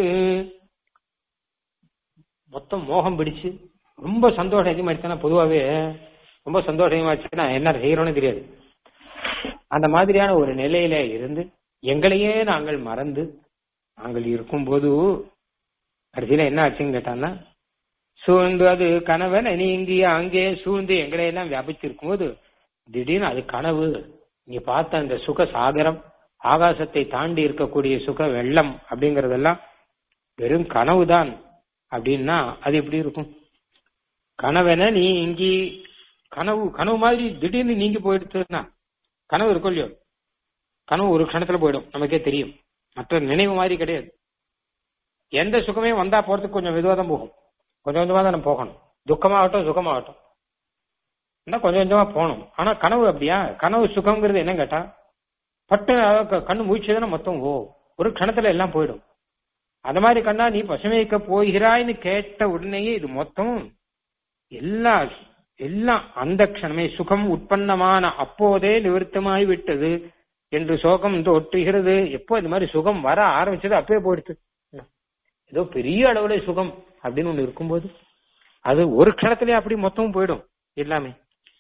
Speaker 1: மொத்தம் மோகம் பிடிச்சு ரொம்ப சந்தோஷம் அதிகமாயிடுச்சுன்னா பொதுவாவே ரொம்ப சந்தோஷமாச்சுன்னா என்ன செய்யறோம்னு தெரியாது அந்த மாதிரியான ஒரு நிலையில இருந்து எங்களையே நாங்கள் மறந்து நாங்கள் இருக்கும்போது கடைசியில என்ன ஆச்சுன்னு கேட்டான்னா சூழ்ந்து அது கனவன் நீங்கி அங்கே சூழ்ந்து எங்களை எல்லாம் வியாபிச்சிருக்கும் போது திடீர்னு அது கனவு நீங்க பார்த்த அந்த சுக சாகரம் ஆகாசத்தை தாண்டி இருக்கக்கூடிய சுக வெள்ளம் அப்படிங்கறதெல்லாம் வெறும் கனவுதான் அப்படின்னா அது எப்படி இருக்கும் கனவென நீ இங்கி கனவு கனவு மாதிரி திடீர்னு நீங்கி போயிடுச்சுன்னா கனவு இருக்கும் இல்லையோ கனவு ஒரு க்ஷணத்துல போயிடும் நமக்கே தெரியும் மற்ற நினைவு மாதிரி கிடையாது எந்த சுகமே வந்தா போறதுக்கு கொஞ்சம் மெதுவா தான் போகும் கொஞ்சம் கொஞ்சமா தான் நம்ம போகணும் துக்கமாகட்டும் சுகமாகட்டும் இன்னும் கொஞ்சம் கொஞ்சமா போகணும் ஆனா கனவு அப்படியா கனவு சுகம்ங்கிறது என்ன கேட்டா பட்டு க- கண்ணு முழிச்சதுன்னா மொத்தம் ஓ ஒரு க்ஷணத்துல எல்லாம் போயிடும் அந்த மாதிரி கண்ணா நீ பசுமைக்க போகிறாய்னு கேட்ட உடனேயே இது மொத்தம் எல்லா எல்லாம் அந்த க்ஷணமே சுகம் உற்பத்தமான அப்போதே நிவர்த்தமாய் விட்டது என்று சோகம் தோற்றுகிறது எப்போ இந்த மாதிரி சுகம் வர ஆரம்பிச்சது அப்பவே போயிடுச்சு ஏதோ பெரிய அளவுல சுகம் அப்படின்னு ஒண்ணு இருக்கும்போது அது ஒரு க்ஷணத்திலே அப்படி மொத்தமும் போயிடும் எல்லாமே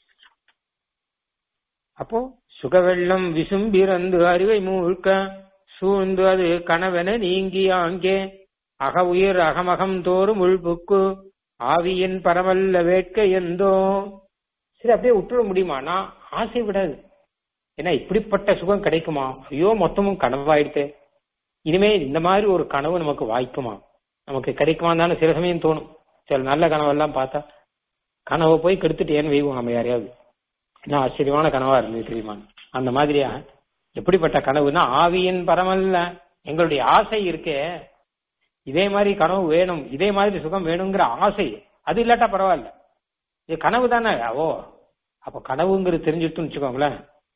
Speaker 1: அப்போ சுகவெள்ளம் விசும்பிறந்து அறிவை மூழ்க சூழ்ந்து அது கனவென நீங்கி அங்கே அக உயிர் அகமகம் தோறும் உள்புக்கு ஆவியின் பரமல்ல வேட்க எந்தோ சரி அப்படியே விட்டுற முடியுமானா ஆசை விடாது ஏன்னா இப்படிப்பட்ட சுகம் கிடைக்குமா ஐயோ மொத்தமும் கனவாயிடுதே இனிமே இந்த மாதிரி ஒரு கனவு நமக்கு வாய்க்குமா நமக்கு கிடைக்குமா தானே சில சமயம் தோணும் சில நல்ல கனவெல்லாம் பார்த்தா கனவை போய் கெடுத்துட்டு ஏன்னு வைவோம் நம்ம யாரையாவது என்ன ஆச்சரியமான கனவா இருந்தது தெரியுமா அந்த மாதிரியா எப்படிப்பட்ட கனவுனா ஆவியின் பரமல்ல எங்களுடைய ஆசை இருக்கே இதே மாதிரி கனவு வேணும் இதே மாதிரி சுகம் வேணுங்கிற ஆசை அது இல்லாட்டா பரவாயில்ல இது கனவு தானே ஓ அப்ப கனவுங்கிறது தெரிஞ்சுட்டுன்னு வச்சுக்கோங்களேன்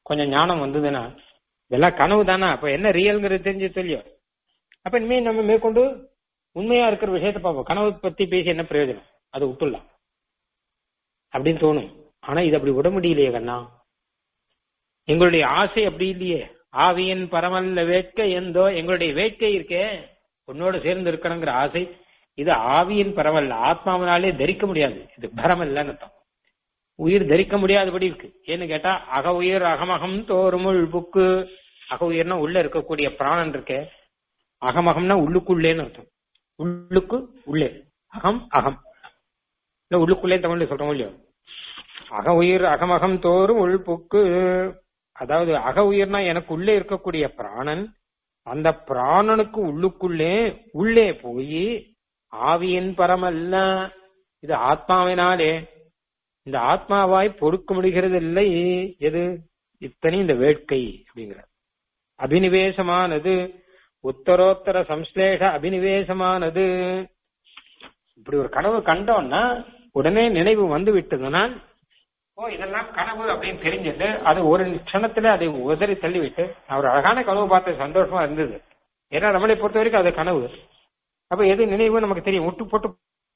Speaker 1: கொஞ்சம் ஞானம் வந்ததுன்னா இதெல்லாம் கனவு தானா அப்ப என்ன ரியல்ங்கிறது தெரிஞ்சு தெரியும் அப்ப இனிமே நம்ம மேற்கொண்டு உண்மையா இருக்கிற விஷயத்த பார்ப்போம் கனவு பத்தி பேசி என்ன பிரயோஜனம் அதை விட்டுடலாம் அப்படின்னு தோணும் ஆனா இது அப்படி விட முடியலையே கண்ணா எங்களுடைய ஆசை அப்படி இல்லையே ஆவியன் பரமல்ல வேட்கை எந்தோ எங்களுடைய வேட்கை இருக்கே உன்னோட சேர்ந்து இருக்கணுங்கிற ஆசை இது ஆவியின் பரமல்ல ஆத்மாவினாலே தரிக்க முடியாது இது பரமல்லன்னு அர்த்தம் உயிர் தரிக்க முடியாதபடி இருக்கு ஏன்னு கேட்டா அக உயிர் அகமகம் தோறுமுள் புக்கு அக உயிர்னா உள்ள இருக்கக்கூடிய பிராணன் இருக்கே அகமகம்னா உள்ளுக்குள்ளேன்னு அர்த்தம் உள்ளுக்கு உள்ளே அகம் அகம் இல்ல உள்ளுக்குள்ளே தமிழ்ல சொல்றோம் இல்லையோ அக உயிர் அகமகம் தோறும் உள்புக்கு அதாவது அக உயிர்னா எனக்கு உள்ளே இருக்கக்கூடிய பிராணன் அந்த பிராணனுக்கு உள்ளுக்குள்ளே உள்ளே போய் ஆவியின் பரமல்ல இது ஆத்மாவினாலே இந்த ஆத்மாவாய் பொறுக்க முடிகிறது இல்லை எது இத்தனை இந்த வேட்கை அப்படிங்கிறார் அபினிவேசமானது உத்தரோத்தர சம்ஸ்லேஷ அபினிவேசமானது இப்படி ஒரு கனவு கண்டோம்னா உடனே நினைவு வந்து விட்டதுனால் ஓ இதெல்லாம் கனவு அப்படின்னு தெரிஞ்சுட்டு அது ஒரு க்ஷணத்துல அதை உதறி தள்ளிவிட்டு நான் ஒரு அழகான கனவு பார்த்து சந்தோஷமா இருந்தது ஏன்னா நம்மளை பொறுத்த வரைக்கும் அது கனவு அப்ப எது நினைவு நமக்கு தெரியும் விட்டு போட்டு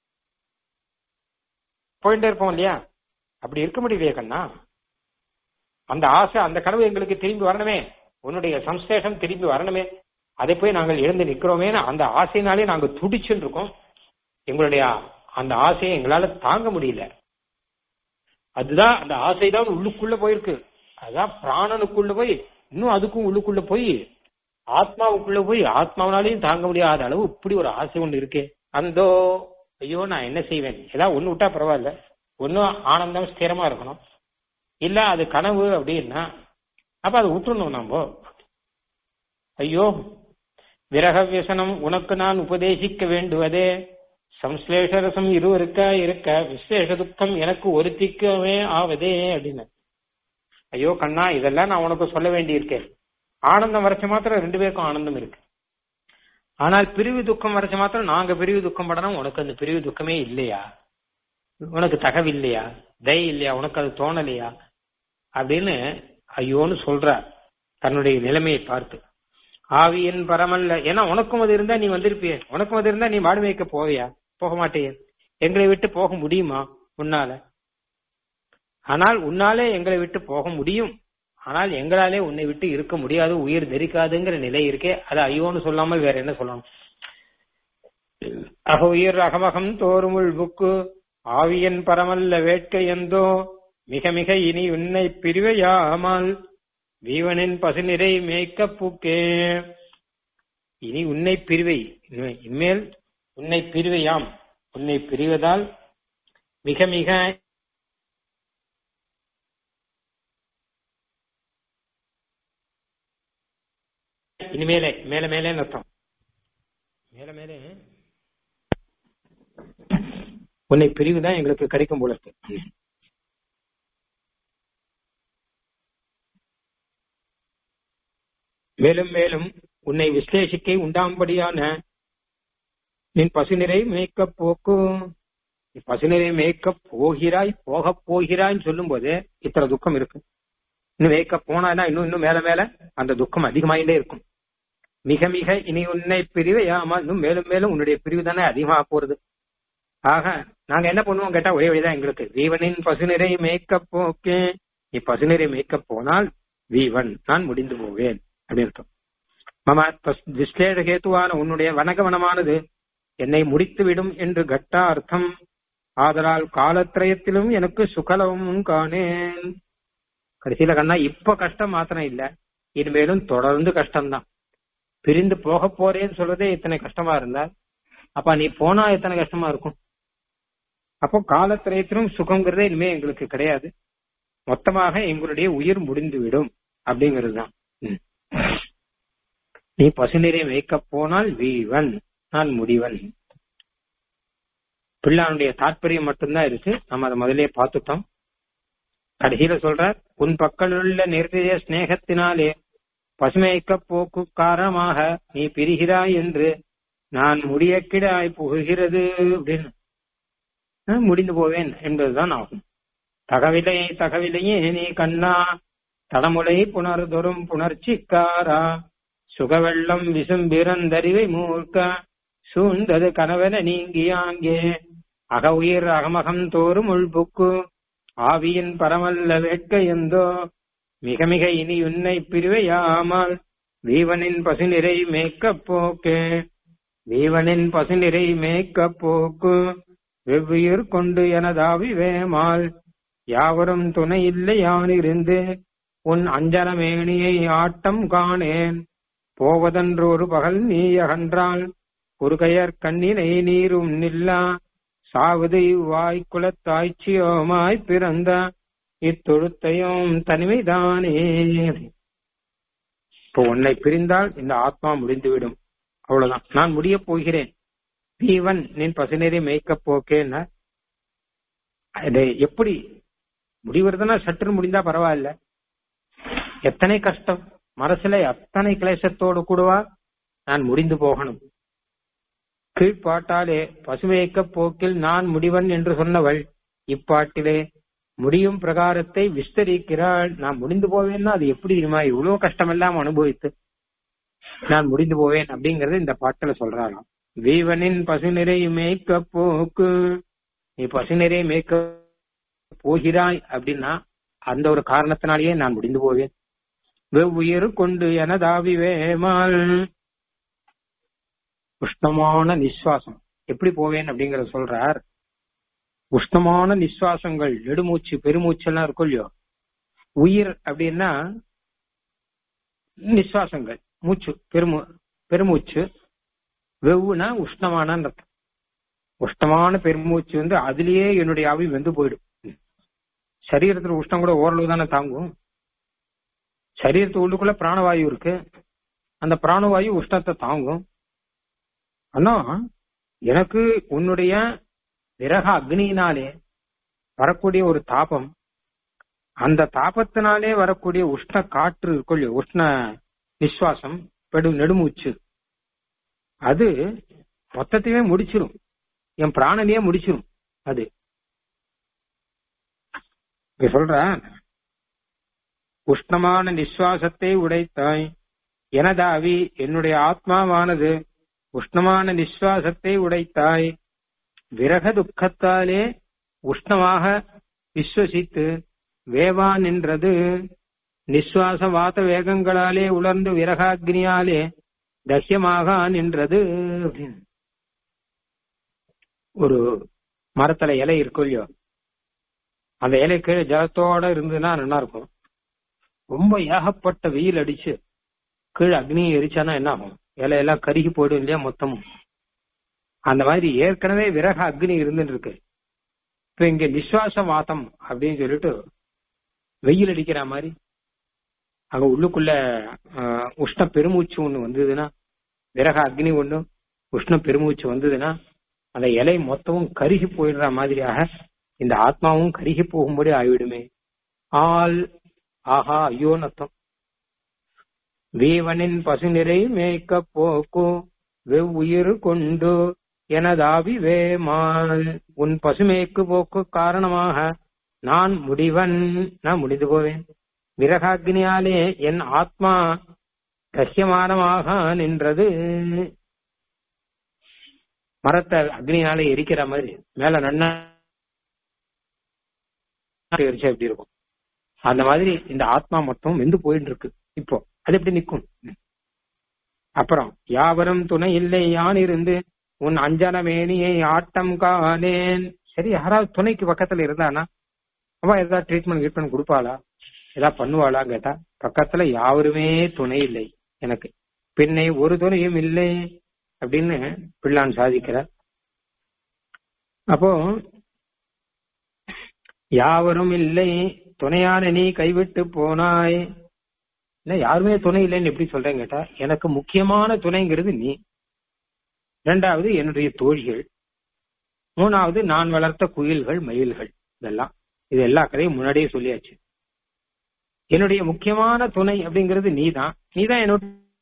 Speaker 1: போயிட்டே இருப்போம் இல்லையா அப்படி இருக்க முடியலையே கண்ணா அந்த ஆசை அந்த கனவு எங்களுக்கு திரும்பி வரணுமே உன்னுடைய சம்சேஷம் திரும்பி வரணுமே அதை போய் நாங்கள் எழுந்து நிக்கிறோமே அந்த ஆசையினாலே நாங்க துடிச்சுட்டு இருக்கோம் எங்களுடைய அந்த ஆசையை எங்களால தாங்க முடியல அதுதான் அந்த ஆசை தான் உள்ளுக்குள்ள போயிருக்கு அதுதான் பிராணனுக்குள்ள போய் இன்னும் அதுக்கும் உள்ளுக்குள்ள போய் ஆத்மாவுக்குள்ள போய் ஆத்மாவினாலையும் தாங்க முடியாத அளவு இப்படி ஒரு ஆசை ஒண்ணு இருக்கே அந்தோ ஐயோ நான் என்ன செய்வேன் ஏதாவது ஒண்ணு விட்டா பரவாயில்ல ஒன்னும் ஆனந்தம் ஸ்திரமா இருக்கணும் இல்ல அது கனவு அப்படின்னா அப்ப அதை விட்டுறணும் நம்ம ஐயோ விரக வியசனம் உனக்கு நான் உபதேசிக்க வேண்டுவதே சம்ஸ்லேஷரசம் இருவருக்க இருக்க விசேஷ துக்கம் எனக்கு ஒருத்திக்கவே ஆவதே அப்படின்னு ஐயோ கண்ணா இதெல்லாம் நான் உனக்கு சொல்ல வேண்டியிருக்கேன் ஆனந்தம் வரைச்ச மாத்திரம் ரெண்டு பேருக்கும் ஆனந்தம் இருக்கு ஆனால் பிரிவு துக்கம் வரைச்ச மாத்திரம் நாங்க பிரிவு துக்கம் படணும் உனக்கு அந்த பிரிவு துக்கமே இல்லையா உனக்கு தகவு இல்லையா தய இல்லையா உனக்கு அது தோணலையா அப்படின்னு ஐயோன்னு சொல்றார் தன்னுடைய நிலைமையை பார்த்து ஆவியின் பரமல்ல ஏன்னா உனக்கும் அது இருந்தா நீ வந்திருப்பிய உனக்கும் அது இருந்தா நீ மாடு மேய்க்க போவியா போக மாட்டேயே எங்களை விட்டு போக முடியுமா உன்னால ஆனால் உன்னாலே எங்களை விட்டு போக முடியும் ஆனால் எங்களாலே உன்னை விட்டு இருக்க முடியாது உயிர் தரிக்காதுங்கிற நிலை இருக்கே அது ஐயோன்னு சொல்லாமல் வேற என்ன சொல்லணும் அக உயிர் அகமகம் தோறுமுள் புக்கு ஆவியன் பரமல்ல வேட்கை எந்தோ மிக மிக இனி உன்னை பிரிவையாமல் வீவனின் பசுநிறை மேய்க்க பூக்கே இனி உன்னை பிரிவை இனிமேல் உன்னை பிரிவையாம் உன்னை பிரிவதால் மிக மிக இனிமேலே மேல மேலே அர்த்தம் மேல மேலே உன்னை பிரிவுதான் எங்களுக்கு கிடைக்கும் போல இருக்கு மேலும் மேலும் உன்னை விஸ்லேஷிக்கை உண்டாம்படியான நின் பசுநிறை மேய்க்க போக்கும் நீ பசுநிறை மேய்க்க போகிறாய் போக போகிறாய்ன்னு சொல்லும் போது இத்தனை துக்கம் இருக்கு இன்னும் மேய்க்க போனானா இன்னும் இன்னும் மேல மேல அந்த துக்கம் அதிகமாயிட்டே இருக்கும் மிக மிக இனி உன்னை பிரிவு ஆமா இன்னும் மேலும் மேலும் உன்னுடைய பிரிவு தானே அதிகமாக போறது ஆக நாங்க என்ன பண்ணுவோம் கேட்டா ஒரே வழிதான் எங்களுக்கு வீவனின் பசுநிறை மேய்க்க போக்கே நீ பசுநிறை மேய்க்க போனால் வீவன் நான் முடிந்து போவேன் அப்படின்னு அர்த்தம் மம விஸ்லேஷ கேத்துவான உன்னுடைய வனகவனமானது என்னை முடித்து விடும் என்று கட்டா அர்த்தம் ஆதலால் காலத்திரயத்திலும் எனக்கு சுகலமும் காணேன் கடைசியில கண்ணா இப்ப கஷ்டம் மாத்திரம் இல்ல இனிமேலும் தொடர்ந்து கஷ்டம்தான் பிரிந்து போக போறேன்னு சொல்றதே இத்தனை கஷ்டமா இருந்தா அப்ப நீ போனா எத்தனை கஷ்டமா இருக்கும் அப்போ காலத்திரயத்திலும் சுகங்கிறதே இனிமே எங்களுக்கு கிடையாது மொத்தமாக எங்களுடைய உயிர் முடிந்து விடும் அப்படிங்கிறது தான் நீ பசுநீரை வைக்க போனால் வீவன் நான் முடிவன் பிள்ளானுடைய தாற்பயம் மட்டும்தான் இருக்கு நம்ம அதை முதலே பார்த்துட்டோம் கடைசியில சொல்ற உன் பக்கலுள்ள நிர்ணய சிநேகத்தினாலே பசுமைக்க போக்கு காரணமாக நீ பிரிகிறாய் என்று நான் முடிய கிடாய் புகுகிறது அப்படின்னு முடிந்து போவேன் என்பதுதான் ஆகும் தகவில்லை தகவில்லையே நீ கண்ணா தடமுலை புனர்தொரும் புணர்ச்சிக்காரா சுகவெள்ளம் விசும்பிறந்தறிவை மூர்க்க சூழ்ந்தது கனவென நீங்கியாங்கே அக உயிர் அகமகம் தோறும் உள்புக்கு ஆவியின் பரமல்ல வேட்கையந்தோ மிக மிக இனி உன்னை பிரிவையாமல் வீவனின் பசுநிறை மேய்க்கப் போக்கே வீவனின் பசுநிறை மேய்க்கப் போக்கு வெவ்வுயிர் கொண்டு எனதாவி வேமால் யாவரும் துணை இல்லை யானிருந்து உன் அஞ்சனமேனியை ஆட்டம் காணேன் போவதன்று ஒரு பகல் நீ அகன்றால் குறுகையர் கண்ணினை நீரும் நில்லா சாவது இவ்வாய் குலத்தாய்ச்சியோமாய் பிறந்த இத்தொழுத்தையும் தனிமைதானே இப்போ உன்னை பிரிந்தால் இந்த ஆத்மா முடிந்துவிடும் அவ்வளவுதான் நான் முடிய போகிறேன் பீவன் நின் பசுநெறி மேய்க்கப் போக்கேன்னா அது எப்படி முடிவதுன்னா சற்று முடிந்தா பரவாயில்ல எத்தனை கஷ்டம் மனசுல அத்தனை கிளேசத்தோடு கூடவா நான் முடிந்து போகணும் கீழ்ப்பாட்டாலே பசுமேய்க்க போக்கில் நான் முடிவன் என்று சொன்னவள் இப்பாட்டிலே முடியும் பிரகாரத்தை விஸ்தரிக்கிறாள் நான் முடிந்து போவேன்னா அது எப்படி தெரியுமா இவ்வளவு கஷ்டமெல்லாம் அனுபவித்து நான் முடிந்து போவேன் அப்படிங்கறது இந்த பாட்டுல சொல்றாராம் வீவனின் பசுநிறை மேய்க்க போக்கு நீ பசுநிறை மேய்க்க போகிறாய் அப்படின்னா அந்த ஒரு காரணத்தினாலேயே நான் முடிந்து போவேன் வெவ்வுயிர் கொண்டு எனதாவி வேமால் உஷ்ணமான நிஸ்வாசம் எப்படி போவேன் அப்படிங்கறத சொல்றார் உஷ்ணமான நிஸ்வாசங்கள் நெடுமூச்சு பெருமூச்சு எல்லாம் இருக்கும் இல்லையோ உயிர் அப்படின்னா நிஸ்வாசங்கள் மூச்சு பெருமூ பெருமூச்சு வெவ்வுனா உஷ்ணமான அர்த்தம் உஷ்ணமான பெருமூச்சு வந்து அதுலயே என்னுடைய ஆவி வெந்து போயிடும் சரீரத்துல உஷ்ணம் கூட ஓரளவு தானே தாங்கும் சரீரத்து உள்ளுக்குள்ள பிராணவாயு இருக்கு அந்த பிராணவாயு உஷ்ணத்தை தாங்கும் ஆனா எனக்கு உன்னுடைய விரக அக்னியினாலே வரக்கூடிய ஒரு தாபம் அந்த தாபத்தினாலே வரக்கூடிய உஷ்ண காற்று இருக்கும் இல்லையோ உஷ்ண நிஸ்வாசம் பெடு நெடுமூச்சு அது மொத்தத்தையே முடிச்சிரும் என் பிராணனையே முடிச்சிரும் அது இங்க சொல்ற உஷ்ணமான நிஸ்வாசத்தை உடைத்தாய் எனதாவி என்னுடைய ஆத்மாவானது உஷ்ணமான நிஸ்வாசத்தை உடைத்தாய் விரக துக்கத்தாலே உஷ்ணமாக விஸ்வசித்து வேவா நின்றது நிஸ்வாச வாத வேகங்களாலே உலர்ந்து விரகாக்னியாலே தஹ்யமாக நின்றது அப்படின்னு. ஒரு மரத்துல இலை இருக்கும் இல்லையோ அந்த இலை கீழே ஜலத்தோட இருந்ததுன்னா நல்லா இருக்கும் ரொம்ப ஏகப்பட்ட வெயில் அடிச்சு கீழே அக்னியை எரிச்சானா என்ன ஆகும் இலையெல்லாம் கருகி போயிடும் இல்லையா மொத்தமும் அந்த மாதிரி ஏற்கனவே விரக அக்னி இருந்துட்டு இருக்கு இப்ப இங்க நிஸ்வாச வாதம் அப்படின்னு சொல்லிட்டு வெயில் அடிக்கிற மாதிரி அங்க உள்ளுக்குள்ள ஆஹ், உஷ்ண பெருமூச்சு ஒண்ணு வந்ததுன்னா விரக அக்னி ஒண்ணு உஷ்ண பெருமூச்சு வந்ததுன்னா அந்த இலை மொத்தமும் கருகி போயிடுற மாதிரியாக இந்த ஆத்மாவும் கருகி போகும்படி ஆயிடுமே ஆள் ஆஹா ஐயோன்னு அர்த்தம் வீவனின் பசுநிறை மேய்க்க போக்கு வெவ்வுயிர் கொண்டு எனதாவி வேமால் உன் பசுமேய்க்கு போக்கு காரணமாக நான் முடிவன் நான் முடிந்து போவேன் விரகாக்னியாலே என் ஆத்மா கஷ்யமானமாக நின்றது மரத்தை அக்னியாலே எரிக்கிற மாதிரி மேல நன்னா எரிச்சா எப்படி இருக்கும் அந்த மாதிரி இந்த ஆத்மா மொத்தம் வெந்து போயிட்டு இருக்கு இப்போ அது எப்படி நிக்கும் அப்புறம் யாவரும் துணை இல்லை யான் இருந்து உன் அஞ்சன மேனியை ஆட்டம் காணேன் சரி யாராவது துணைக்கு பக்கத்துல இருந்தானா அவ ஏதாவது ட்ரீட்மெண்ட் கீட்மெண்ட் கொடுப்பாளா ஏதாவது பண்ணுவாளா கேட்டா பக்கத்துல யாருமே துணை இல்லை எனக்கு பின்னை ஒரு துணையும் இல்லை அப்படின்னு பிள்ளான் சாதிக்கிறார் அப்போ யாவரும் இல்லை துணையான நீ கைவிட்டு போனாய் இல்ல யாருமே துணை இல்லைன்னு எப்படி சொல்றேன் கேட்டா எனக்கு முக்கியமான துணைங்கிறது நீ இரண்டாவது என்னுடைய தோழிகள் மூணாவது நான் வளர்த்த குயில்கள் மயில்கள் இதெல்லாம் இது எல்லா கதையும் முன்னாடியே சொல்லியாச்சு என்னுடைய முக்கியமான துணை அப்படிங்கிறது நீதான் நீதான் என்னோட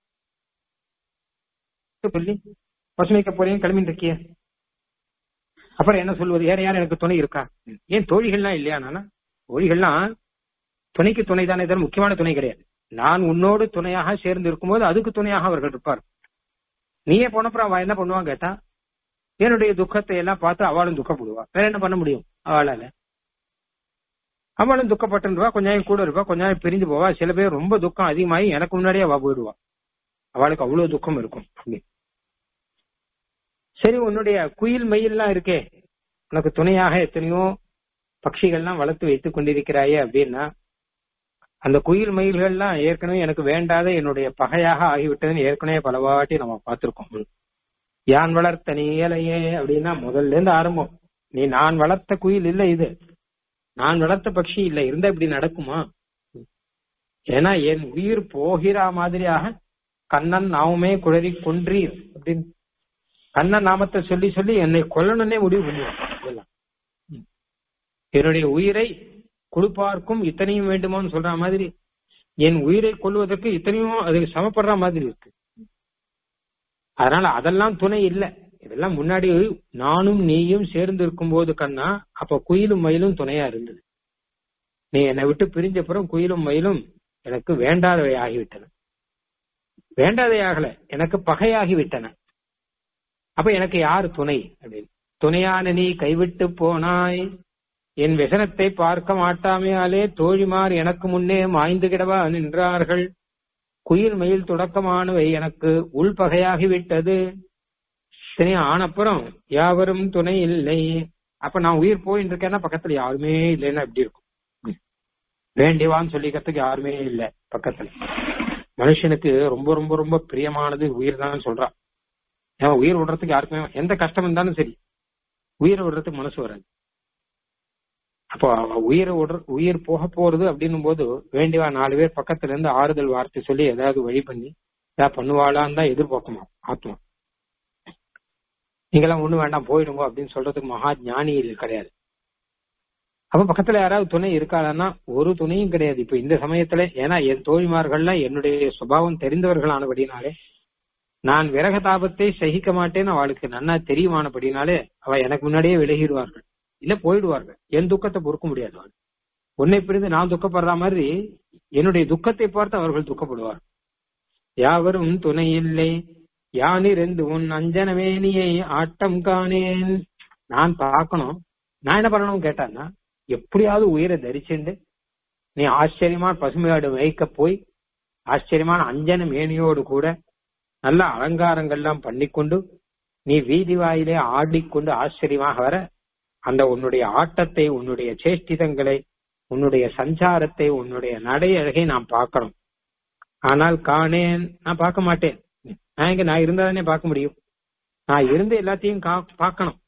Speaker 1: சொல்லி பசுமைக்க போறேன் கிளம்பிட்டு இருக்கிய அப்புறம் என்ன சொல்வது வேற யாரும் எனக்கு துணை இருக்கா ஏன் தோழிகள்லாம் இல்லையா நானா தோழிகள்லாம் துணைக்கு துணை தானே தவிர முக்கியமான துணை கிடையாது நான் உன்னோடு துணையாக சேர்ந்து இருக்கும்போது அதுக்கு துணையாக அவர்கள் இருப்பார் நீயே போனப்புறம் அவ என்ன பண்ணுவான் கேட்டா என்னுடைய துக்கத்தை எல்லாம் பார்த்து அவளும் துக்கப்படுவா வேற என்ன பண்ண முடியும் அவளால அவளும் துக்கப்பட்டுருவா கொஞ்ச நேரம் கூட இருப்பா கொஞ்ச நேரம் பிரிஞ்சு போவா சில பேர் ரொம்ப துக்கம் அதிகமாகி எனக்கு முன்னாடியே அவ போயிடுவா அவளுக்கு அவ்வளவு துக்கம் இருக்கும் அப்படி சரி உன்னுடைய குயில் மயில்லாம் இருக்கே உனக்கு துணையாக எத்தனையோ பட்சிகள்லாம் வளர்த்து வைத்துக் கொண்டிருக்கிறாயே அப்படின்னா அந்த குயில் மயில்கள்லாம் ஏற்கனவே எனக்கு வேண்டாத என்னுடைய பகையாக ஆகிவிட்டதுன்னு ஏற்கனவே பலவாட்டி நம்ம பார்த்திருக்கோம் யான் வளர்த்த நீ ஏலையே அப்படின்னா முதல்ல இருந்து ஆரம்பம் நீ நான் வளர்த்த குயில் இல்ல இது நான் வளர்த்த பட்சி இல்ல இருந்தா இப்படி நடக்குமா ஏன்னா என் உயிர் போகிற மாதிரியாக கண்ணன் நாவுமே குழறி கொன்றீர் அப்படின்னு கண்ணன் நாமத்தை சொல்லி சொல்லி என்னை கொல்லணும்னே முடிவு பண்ணுவான் இதெல்லாம் என்னுடைய உயிரை கொடுப்பார்க்கும் இத்தனையும் வேண்டுமோன்னு சொல்ற மாதிரி என் உயிரை கொள்வதற்கு இத்தனையும் அதுக்கு சமப்படுற மாதிரி இருக்கு அதனால அதெல்லாம் துணை இல்லை இதெல்லாம் முன்னாடி நானும் நீயும் சேர்ந்து இருக்கும் போது கண்ணா அப்ப குயிலும் மயிலும் துணையா இருந்தது நீ என்னை விட்டு பிரிஞ்ச அப்புறம் குயிலும் மயிலும் எனக்கு வேண்டாதவை ஆகிவிட்டன வேண்டாதை ஆகல எனக்கு பகையாகி விட்டன அப்ப எனக்கு யாரு துணை அப்படின்னு துணையான நீ கைவிட்டு போனாய் என் விசனத்தை பார்க்க மாட்டாமையாலே தோழிமார் எனக்கு முன்னே மாய்ந்து கிடவா நின்றார்கள் குயில் மயில் தொடக்கமானவை எனக்கு உள்பகையாகி விட்டது சரி ஆனப்புறம் யாவரும் துணை இல்லை அப்ப நான் உயிர் போயின்னு இருக்கேன்னா பக்கத்துல யாருமே இல்லைன்னா எப்படி இருக்கும் வேண்டிவான்னு சொல்லிக்கிறதுக்கு யாருமே இல்லை பக்கத்துல மனுஷனுக்கு ரொம்ப ரொம்ப ரொம்ப பிரியமானது உயிர் தான் சொல்றான் ஏன் உயிர் விடுறதுக்கு யாருக்குமே எந்த கஷ்டம் இருந்தாலும் சரி உயிரை விடுறதுக்கு மனசு வராது அப்போ உயிரை விடுற உயிர் போக போறது அப்படின்னும் போது வேண்டிவா நாலு பேர் பக்கத்துல இருந்து ஆறுதல் வார்த்தை சொல்லி ஏதாவது வழி பண்ணி ஏதாவது பண்ணுவாளான்னு தான் எதிர்பார்க்குமா ஆத்மா நீங்களாம் ஒண்ணு வேண்டாம் போயிடுங்க அப்படின்னு சொல்றதுக்கு மகா ஞானி கிடையாது அப்ப பக்கத்துல யாராவது துணை இருக்காளன்னா ஒரு துணையும் கிடையாது இப்ப இந்த சமயத்துல ஏன்னா என் தோழிமார்கள்லாம் என்னுடைய சுபாவம் தெரிந்தவர்களானபடினாலே நான் விரக தாபத்தை சகிக்க மாட்டேன்னு அவளுக்கு நன்னா தெரியுமானபடினாலே அவ எனக்கு முன்னாடியே விலகிடுவார்கள் இல்ல போயிடுவார்கள் என் துக்கத்தை பொறுக்க முடியாது அவள் உன்னை பிரிந்து நான் துக்கப்படுற மாதிரி என்னுடைய துக்கத்தை பார்த்து அவர்கள் துக்கப்படுவார் யாவரும் துணை இல்லை யானிருந்து உன் அஞ்சனவேணியை ஆட்டம் காணேன் நான் பார்க்கணும் நான் என்ன பண்ணணும் கேட்டான்னா எப்படியாவது உயிரை தரிச்சுண்டு நீ ஆச்சரியமான பசுமையாடு வைக்க போய் ஆச்சரியமான அஞ்சன மேனியோடு கூட நல்ல அலங்காரங்கள்லாம் பண்ணிக்கொண்டு நீ வீதி வாயிலே ஆடிக்கொண்டு ஆச்சரியமாக வர அந்த உன்னுடைய ஆட்டத்தை உன்னுடைய சேஷ்டிதங்களை உன்னுடைய சஞ்சாரத்தை உன்னுடைய நடை அழகை நான் பார்க்கணும் ஆனால் காணேன் நான் பார்க்க மாட்டேன் நான் இங்க நான் இருந்தாதானே பார்க்க முடியும் நான் இருந்து எல்லாத்தையும் பார்க்கணும்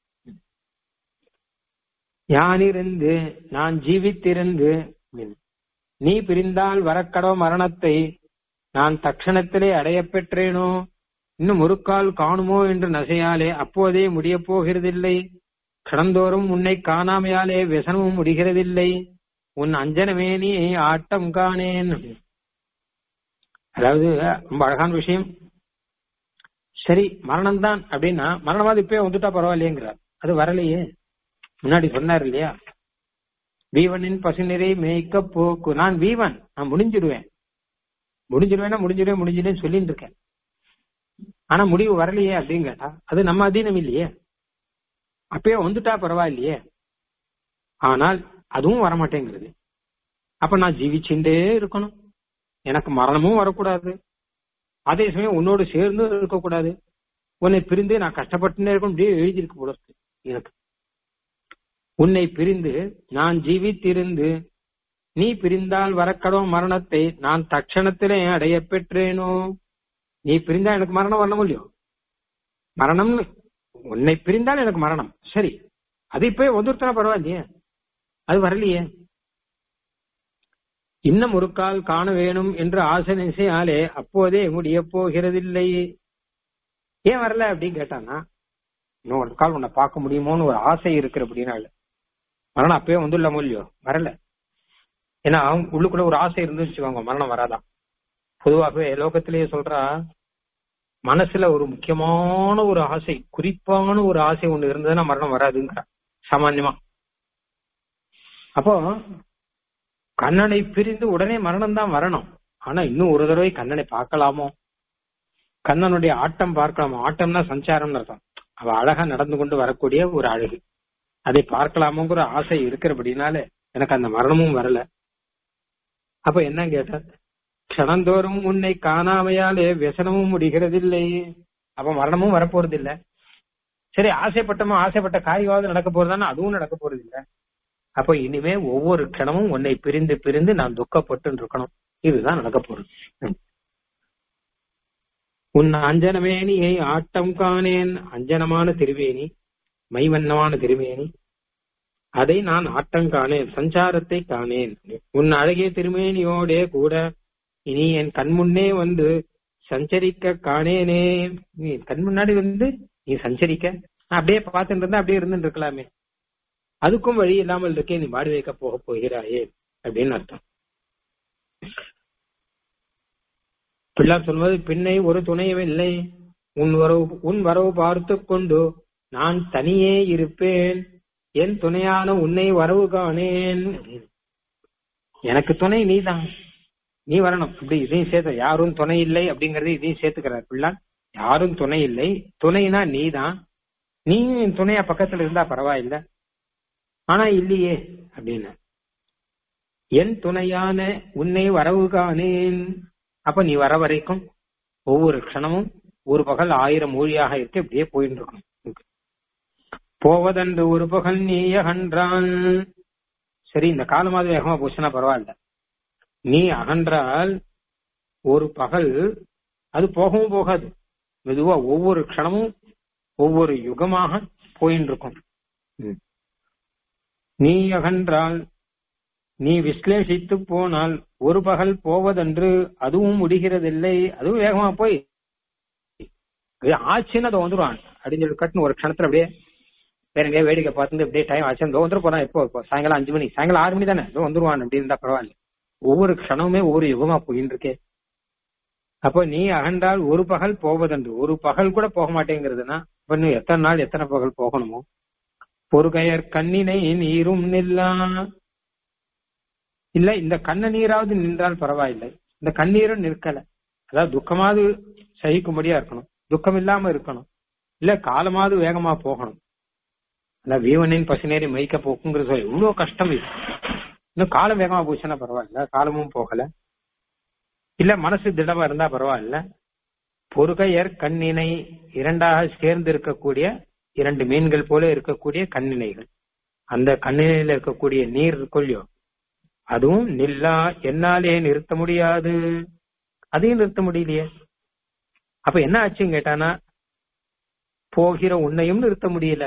Speaker 1: யானிருந்து நான் ஜீவித்திருந்து நீ பிரிந்தால் வரக்கடோ மரணத்தை நான் தட்சணத்திலே அடைய பெற்றேனோ இன்னும் முறுக்கால் காணுமோ என்று நசையாலே அப்போதே முடியப் போகிறதில்லை கடந்தோறும் உன்னை காணாமையாலே விசனமும் முடிகிறதில்லை உன் அஞ்சனமேனி ஆட்டம் காணேன் அதாவது ரொம்ப அழகான விஷயம் சரி மரணம் தான் அப்படின்னா மரணமாவது இப்பயே வந்துட்டா பரவாயில்லையேங்கிறார் அது வரலையே முன்னாடி சொன்னார் இல்லையா வீவனின் பசுநிறை மேய்க்க போக்கு நான் வீவன் நான் முடிஞ்சிடுவேன் முடிஞ்சிடுவேன்னா முடிஞ்சிடுவேன் முடிஞ்சிடுவேன் சொல்லிட்டு இருக்கேன் ஆனா முடிவு வரலையே அப்படின்னு கேட்டா அது நம்ம அதீனம் இல்லையே அப்பயே வந்துட்டா பரவாயில்லையே ஆனால் அதுவும் வரமாட்டேங்கிறது அப்ப நான் ஜீவிச்சுட்டே இருக்கணும் எனக்கு மரணமும் வரக்கூடாது அதே சமயம் உன்னோடு சேர்ந்து இருக்கக்கூடாது உன்னை பிரிந்து நான் கஷ்டப்பட்டுனே இருக்கணும் அப்படியே எழுதியிருக்கு போல இருக்கு எனக்கு உன்னை பிரிந்து நான் ஜீவித்திருந்து நீ பிரிந்தால் வரக்கடும் மரணத்தை நான் தட்சணத்திலே அடைய பெற்றேனோ நீ பிரிந்தா எனக்கு மரணம் வரணும் இல்லையோ மரணம்னு உன்னை பிரிந்தால் எனக்கு மரணம் சரி அது இப்ப வந்துருத்தனா பரவாயில்லையே அது வரலையே இன்னும் ஒரு கால் காண வேணும் என்று ஆசை நிசையாலே அப்போதே முடிய போகிறதில்லை ஏன் வரல அப்படின்னு கேட்டானா இன்னும் ஒரு கால் உன்னை பார்க்க முடியுமோன்னு ஒரு ஆசை இருக்கிற அப்படின்னால மரணம் அப்பயே வந்துடலாமோ இல்லையோ வரல ஏன்னா உள்ளுக்குள்ள ஒரு ஆசை இருந்து வச்சுக்கோங்க மரணம் வராதான் பொதுவாகவே லோகத்திலேயே சொல்றா மனசுல ஒரு முக்கியமான ஒரு ஆசை குறிப்பான ஒரு ஆசை ஒண்ணு இருந்ததுன்னா மரணம் வராதுங்கிற சாமான்யமா அப்போ கண்ணனை பிரிந்து உடனே மரணம் தான் வரணும் ஆனா இன்னும் ஒரு தடவை கண்ணனை பார்க்கலாமோ கண்ணனுடைய ஆட்டம் பார்க்கலாமோ ஆட்டம்னா சஞ்சாரம்னு அர்த்தம் அவ அழகா நடந்து கொண்டு வரக்கூடிய ஒரு அழகு அதை பார்க்கலாமோங்கிற ஆசை இருக்கிறபடினால எனக்கு அந்த மரணமும் வரல அப்ப என்ன கேட்டார் க்ஷணந்தோறும் உன்னை காணாமையாலே व्यसனமும் முடிகிறதில்லை அப்ப மரணமும் வரப்போறது இல்ல சரி ஆசைப்பட்டமோ ஆசைப்பட்ட காரியவாவது நடக்க போறதானா அதுவும் நடக்க போறது இல்ல அப்ப இனிமே ஒவ்வொரு க்ஷணமும் உன்னை பிரிந்து பிரிந்து நான் துக்கப்பட்டு இருக்கணும் இதுதான் நடக்க போறது உன் அஞ்சனமேனியை ஆட்டம் காணேன் அஞ்சனமான திருவேணி மைவண்ணமான திருவேணி அதை நான் ஆட்டம் காணேன் சஞ்சாரத்தை காணேன் உன் அழகிய திருமேனியோடே கூட இனி என் கண் முன்னே வந்து சஞ்சரிக்க காணேனே நீ கண் முன்னாடி வந்து நீ சஞ்சரிக்க நான் அப்படியே பார்த்துட்டு இருந்தா அப்படியே இருந்துட்டு இருக்கலாமே அதுக்கும் வழி இல்லாமல் இருக்கே நீ மாடி வைக்க போக போகிறாயே அப்படின்னு அர்த்தம் பிள்ளார் சொல்வது பின்னை ஒரு துணையவில்லை உன் வரவு உன் வரவு பார்த்து கொண்டு நான் தனியே இருப்பேன் என் துணையான உன்னை வரவு காணேன் எனக்கு துணை நீதான் நீ வரணும் இப்படி இதையும் சேர்த்த யாரும் துணை இல்லை அப்படிங்கறது இதையும் சேர்த்துக்கிறார் பிள்ளான் யாரும் துணை இல்லை துணைனா நீதான் நீயும் என் துணையா பக்கத்துல இருந்தா பரவாயில்ல ஆனா இல்லையே அப்படின்னு என் துணையான உன்னை வரவு காணேன் அப்ப நீ வர வரைக்கும் ஒவ்வொரு க்ஷணமும் ஒரு பகல் ஆயிரம் மொழியாக இருக்க இப்படியே போயிட்டு இருக்கும் போவதென்று ஒரு பகல் நீ அகன்றான் சரி இந்த காலமாவது வேகமா போச்சுன்னா பரவாயில்ல நீ அகன்றால் ஒரு பகல் அது போகவும் போகாது மெதுவா ஒவ்வொரு க்ஷணமும் ஒவ்வொரு யுகமாக போயின்னு இருக்கும் ம். நீ அகன்றால் நீ விஸ்லேஷித்து போனால் ஒரு பகல் போவதென்று அதுவும் முடிகிறதில்லை அதுவும் வேகமா போய் இது ஆச்சுன்னு அதை வந்துருவான் அப்படின்னு சொல்லி கட்டுன்னு ஒரு க்ஷணத்துல அப்படியே வேற எங்கேயா வேடிக்கை பார்த்து அப்படியே டைம் ஆச்சு அந்த வந்துட்டு போறான் எப்போ இப்போ சாயங்காலம் அஞ்சு மணி சாயங்காலம் ஆறு மணி தானே இதோ வந்துருவான் அப்படின்னு இருந்தா பரவாயில்ல ஒவ்வொரு க்ஷணமுமே ஒவ்வொரு யுகமா போயின்னு இருக்கே அப்போ நீ அகன்றால் ஒரு பகல் போவதென்று ஒரு பகல் கூட போக மாட்டேங்கிறதுனா இப்ப இன்னும் எத்தனை நாள் எத்தனை பகல் போகணுமோ பொறுகையர் கண்ணினை நீரும் நில்லா இல்ல இந்த கண்ண நீராவது நின்றால் பரவாயில்லை இந்த கண்ணீரும் நிற்கல அதாவது துக்கமாவது சகிக்கும்படியா இருக்கணும் துக்கம் இல்லாம இருக்கணும் இல்ல காலமாவது வேகமா போகணும் அதான் வீவனின் பசுநேரி மைக்க போக்குங்கிறது சொல்லி இவ்வளவு கஷ்டம் இது இன்னும் காலம் வேகமா போச்சுன்னா பரவாயில்ல காலமும் போகல இல்ல மனசு திடமா இருந்தா பரவாயில்ல பொறுகையர் கண்ணினை இரண்டாக சேர்ந்து இருக்கக்கூடிய இரண்டு மீன்கள் போல இருக்கக்கூடிய கண்ணினைகள் அந்த கண்ணினையில இருக்கக்கூடிய நீர் கொள்ளியோ அதுவும் நில்லா என்னாலே நிறுத்த முடியாது அதையும் நிறுத்த முடியலையே அப்ப என்ன ஆச்சுன்னு கேட்டானா போகிற உன்னையும் நிறுத்த முடியல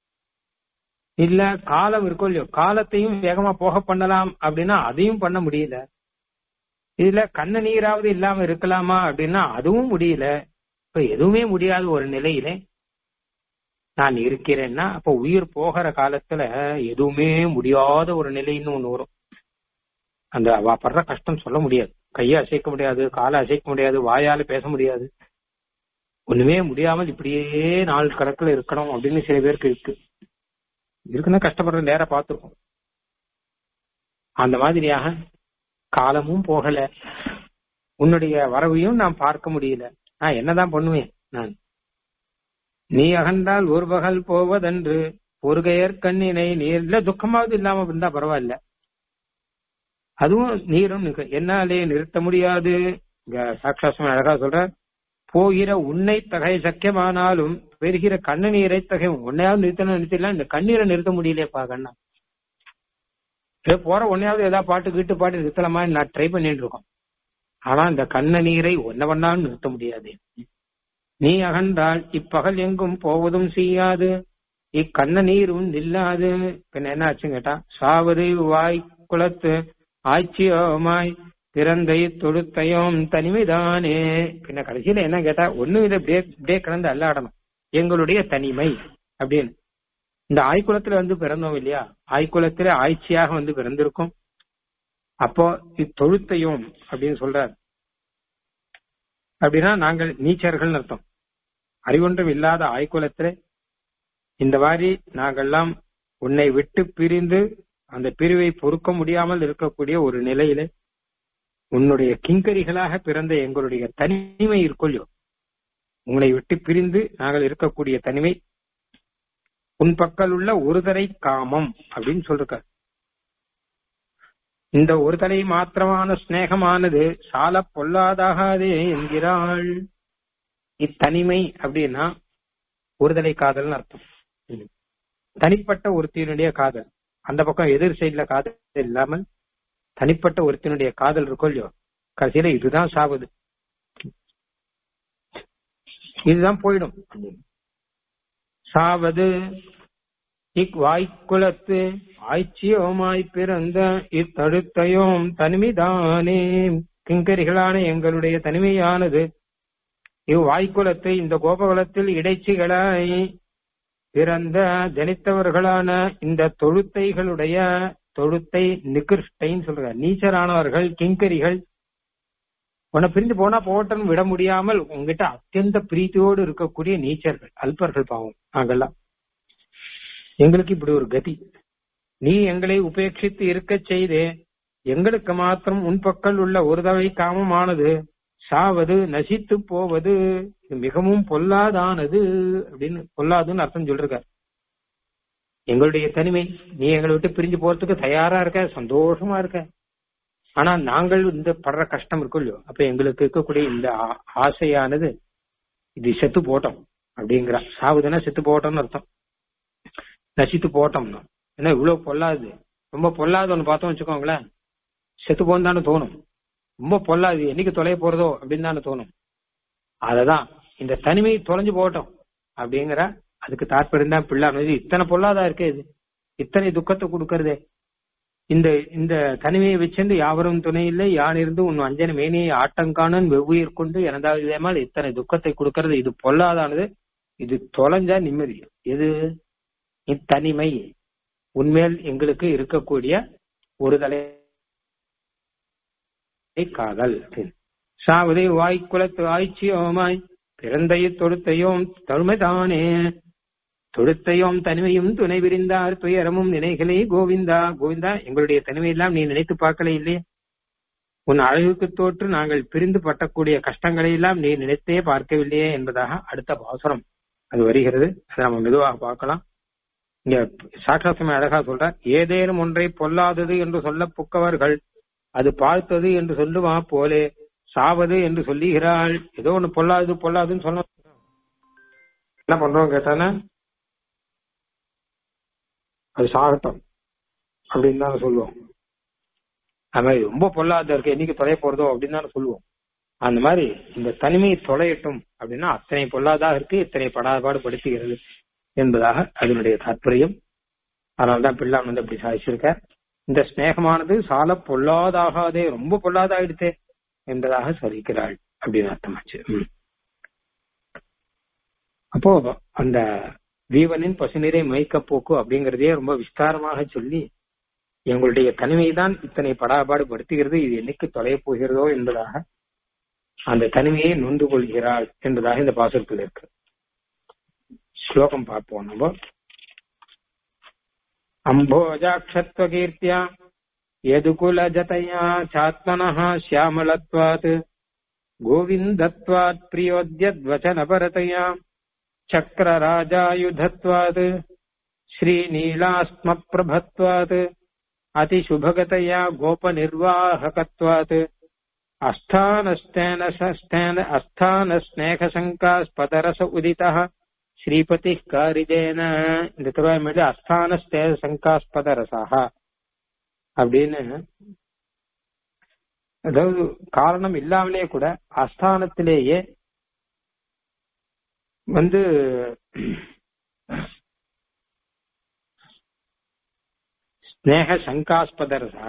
Speaker 1: இல்ல காலம் இருக்கோ இல்லையோ காலத்தையும் வேகமா போக பண்ணலாம் அப்படின்னா அதையும் பண்ண முடியல இதுல கண்ண நீராவது இல்லாம இருக்கலாமா அப்படின்னா அதுவும் முடியல இப்ப எதுவுமே முடியாத ஒரு நிலையில நான் இருக்கிறேன்னா அப்ப உயிர் போகிற காலத்துல எதுவுமே முடியாத ஒரு நிலைன்னு ஒண்ணு வரும் அந்த அவ படுற கஷ்டம் சொல்ல முடியாது கையை அசைக்க முடியாது காலை அசைக்க முடியாது வாயால பேச முடியாது ஒண்ணுமே முடியாமல் இப்படியே நாள் கணக்குல இருக்கணும் அப்படின்னு சில பேருக்கு இருக்கு இருக்குன்னா கஷ்டப்படுற நேரம் பார்த்திருக்கோம் அந்த மாதிரியாக காலமும் போகல உன்னுடைய வரவையும் நான் பார்க்க முடியல நான் என்னதான் பண்ணுவேன் நான் நீ அகன்றால் ஒரு பகல் போவதென்று பொறுகையர் கண்ணினை நீர்ல துக்கமாவது இல்லாம இருந்தா பரவாயில்ல அதுவும் நீரும் நிக்க- என்னாலே நிறுத்த முடியாது இங்க சாட்சாசம் அழகா சொல்ற போகிற உன்னை தகை சக்கியமானாலும் பெறுகிற கண்ணு நீரை தகை உன்னையாவது நிறுத்தணும் நிறுத்திடலாம் இந்த கண்ணீரை நிறுத்த முடியலையேப்பா கண்ணா இது போற உன்னையாவது ஏதாவது பாட்டு கீட்டு பாட்டு நிறுத்தலாமா நான் ட்ரை பண்ணிட்டு இருக்கோம் ஆனா இந்த கண்ண நீரை ஒன்ன பண்ணாலும் நிறுத்த முடியாது நீ அகன்றால் இப்பகல் எங்கும் போவதும் செய்யாது இக்கண்ண நீரும் நில்லாது பின்ன என்ன ஆச்சுன்னு கேட்டா சாவது வாய் குளத்து ஆட்சியோமாய் பிறந்தை தொடுத்தையோம் தனிமைதானே பின்ன கடைசியில என்ன கேட்டா ஒண்ணும் இதை இப்படியே இப்படியே கிடந்து அல்லாடணும் எங்களுடைய தனிமை அப்படின்னு இந்த ஆய்குலத்துல வந்து பிறந்தோம் இல்லையா ஆய்குலத்துல ஆய்ச்சியாக வந்து பிறந்திருக்கும் அப்போ இத்தொழுத்தையும் அப்படின்னு சொல்றார் அப்படின்னா நாங்கள் நீச்சர்கள் அர்த்தம் அறிவொன்றும் இல்லாத ஆய்குலத்துல இந்த மாதிரி நாங்கெல்லாம் உன்னை விட்டு பிரிந்து அந்த பிரிவை பொறுக்க முடியாமல் இருக்கக்கூடிய ஒரு நிலையில உன்னுடைய கிங்கரிகளாக பிறந்த எங்களுடைய தனிமை இருக்கொள்ளியோ உங்களை விட்டு பிரிந்து நாங்கள் இருக்கக்கூடிய தனிமை உன் பக்கல் உள்ள ஒருதரை காமம் அப்படின்னு சொல்றார் இந்த ஒரு தலை மாத்திரமான சிநேகமானது சால பொல்லாதாகாதே என்கிறாள் இத்தனிமை அப்படின்னா ஒருதலை காதல்னு அர்த்தம் தனிப்பட்ட ஒருத்தினுடைய காதல் அந்த பக்கம் எதிர் சைட்ல காதல் இல்லாமல் தனிப்பட்ட ஒருத்தினுடைய காதல் இருக்கோ இல்லையோ கடைசியில இதுதான் சாவுது இதுதான் போயிடும் சாவது இக் வாய்க்குலத்து ஆய்ச்சியோமாய் பிறந்த இத்தடுத்தையோம் தனிமைதானே கிங்கரிகளான எங்களுடைய தனிமையானது இவ் வாய்க்குலத்தை இந்த கோபகுலத்தில் இடைச்சிகளாய் பிறந்த ஜனித்தவர்களான இந்த தொழுத்தைகளுடைய தொழுத்தை நிகிருஷ்டைன்னு சொல்ற நீச்சரானவர்கள் கிங்கரிகள் உன்னை பிரிந்து போனா போட்டன்னு விட முடியாமல் உங்ககிட்ட அத்தியந்த பிரீத்தியோடு இருக்கக்கூடிய நீச்சர்கள் அல்பர்கள் பாவம் நாங்கெல்லாம் எங்களுக்கு இப்படி ஒரு கதி நீ எங்களை உபேட்சித்து இருக்க செய்தே எங்களுக்கு மாத்திரம் உன் பக்கல் உள்ள ஒரு தவை காமமானது சாவது நசித்து போவது இது மிகவும் பொல்லாதானது அப்படின்னு பொல்லாதுன்னு அர்த்தம் சொல்றார் எங்களுடைய தனிமை நீ எங்களை விட்டு பிரிஞ்சு போறதுக்கு தயாரா இருக்க சந்தோஷமா இருக்க ஆனா நாங்கள் இந்த படுற கஷ்டம் இருக்கும் இல்லையோ அப்ப எங்களுக்கு இருக்கக்கூடிய இந்த ஆசையானது இது செத்து போட்டோம் அப்படிங்கிற சாவுதுன்னா செத்து போட்டோம்னு அர்த்தம் நசித்து போட்டோம்னா ஏன்னா இவ்வளவு பொல்லாது ரொம்ப பொல்லாது ஒண்ணு பார்த்தோம் வச்சுக்கோங்களேன் செத்து போன்னு தானே தோணும் ரொம்ப பொல்லாது என்னைக்கு தொலைய போறதோ அப்படின்னு தானே தோணும் அததான் இந்த தனிமை தொலைஞ்சு போட்டோம் அப்படிங்கிற அதுக்கு தாற்பயம் தான் பிள்ளானது இத்தனை பொல்லாதா இருக்கே இது இத்தனை துக்கத்தை கொடுக்கறதே இந்த இந்த தனிமையை வச்சிருந்து யாவரும் துணை இல்லை யான் இருந்து உன் அஞ்சன மேனியை ஆட்டங்கானன் வெவ்வுயிர் கொண்டு எனதாவது இதேமால் இத்தனை துக்கத்தை கொடுக்கறது இது பொல்லாதானது இது தொலைஞ்சா நிம்மதி எது இத்தனிமை உண்மையில் எங்களுக்கு இருக்கக்கூடிய ஒரு தலை காதல் சாவதை வாய்க்குலத்து ஆய்ச்சியோமாய் பிறந்தைய தொடுத்தையோம் தருமைதானே தொடுத்தையோம் தனிமையும் துணை விரிந்தார் துயரமும் நினைகளே கோவிந்தா கோவிந்தா எங்களுடைய தனிமையெல்லாம் நீ நினைத்து பார்க்கல இல்லையே உன் அழகுக்கு தோற்று நாங்கள் பிரிந்து பட்டக்கூடிய கஷ்டங்களை எல்லாம் நீ நினைத்தே பார்க்கவில்லையே என்பதாக அடுத்த பாசுரம் அது வருகிறது அதை நம்ம மெதுவாக பார்க்கலாம் இங்க சாட்சாசமே அழகா சொல்ற ஏதேனும் ஒன்றை பொல்லாதது என்று சொல்ல புக்கவர்கள் அது பார்த்தது என்று சொல்லுவா போலே சாவது என்று சொல்லுகிறாள் ஏதோ ஒண்ணு பொல்லாது பொல்லாதுன்னு சொல்ல என்ன பண்றோம் கேட்டானா அது சாகட்டும் அப்படின்னு தான் சொல்லுவோம் அது மாதிரி ரொம்ப பொல்லாத இருக்கு என்னைக்கு தொலைய போறதோ அப்படின்னு தான் சொல்லுவோம் அந்த மாதிரி இந்த தனிமை தொலையட்டும் அப்படின்னா அத்தனை பொல்லாதா இருக்கு இத்தனை படாபாடு படுத்துகிறது என்பதாக அதனுடைய தாற்பயம் அதனால்தான் பிள்ளான் வந்து அப்படி சாதிச்சிருக்கார் இந்த ஸ்நேகமானது சால பொல்லாதாகாதே ரொம்ப பொல்லாதாயிடுத்தே என்பதாக சொல்லிக்கிறாள் அப்படின்னு அர்த்தமாச்சு அப்போ அந்த வீவனின் பசுநீரை மயக்க போக்கு அப்படிங்கறதே ரொம்ப விஸ்தாரமாக சொல்லி எங்களுடைய தனிமைதான் இத்தனை படாபாடு படுத்துகிறது இது என்னைக்கு தொலைய போகிறதோ என்பதாக அந்த தனிமையை நொந்து கொள்கிறாள் என்பதாக இந்த பாசுரத்தில் இருக்கு ஸ்லோகம் பார்ப்போம் நம்ம அம்போஜாட்சத்வகீர்த்தியா यदुकुलजतया चात्मनः श्यामलत्वात् गोविन्दत्वात् प्रियोद्यद्वचनपरतया चक्रराजायुधत्वात् श्रीनीलास्मप्रभत्वात् अतिशुभगतया गोपनिर्वाहकत्वात् अस्थानस्तेन सस्तेन अस्थानस्नेहशङ्कास्पदरस उदितः ஸ்ரீபதி காரிஜேன இந்த திருவாய்மொழி அஸ்தான ஸ்தேத சங்காஸ்பத ரசாக அப்படின்னு அதாவது காரணம் இல்லாமலே கூட அஸ்தானத்திலேயே வந்து ஸ்னேக சங்காஸ்பத ரசா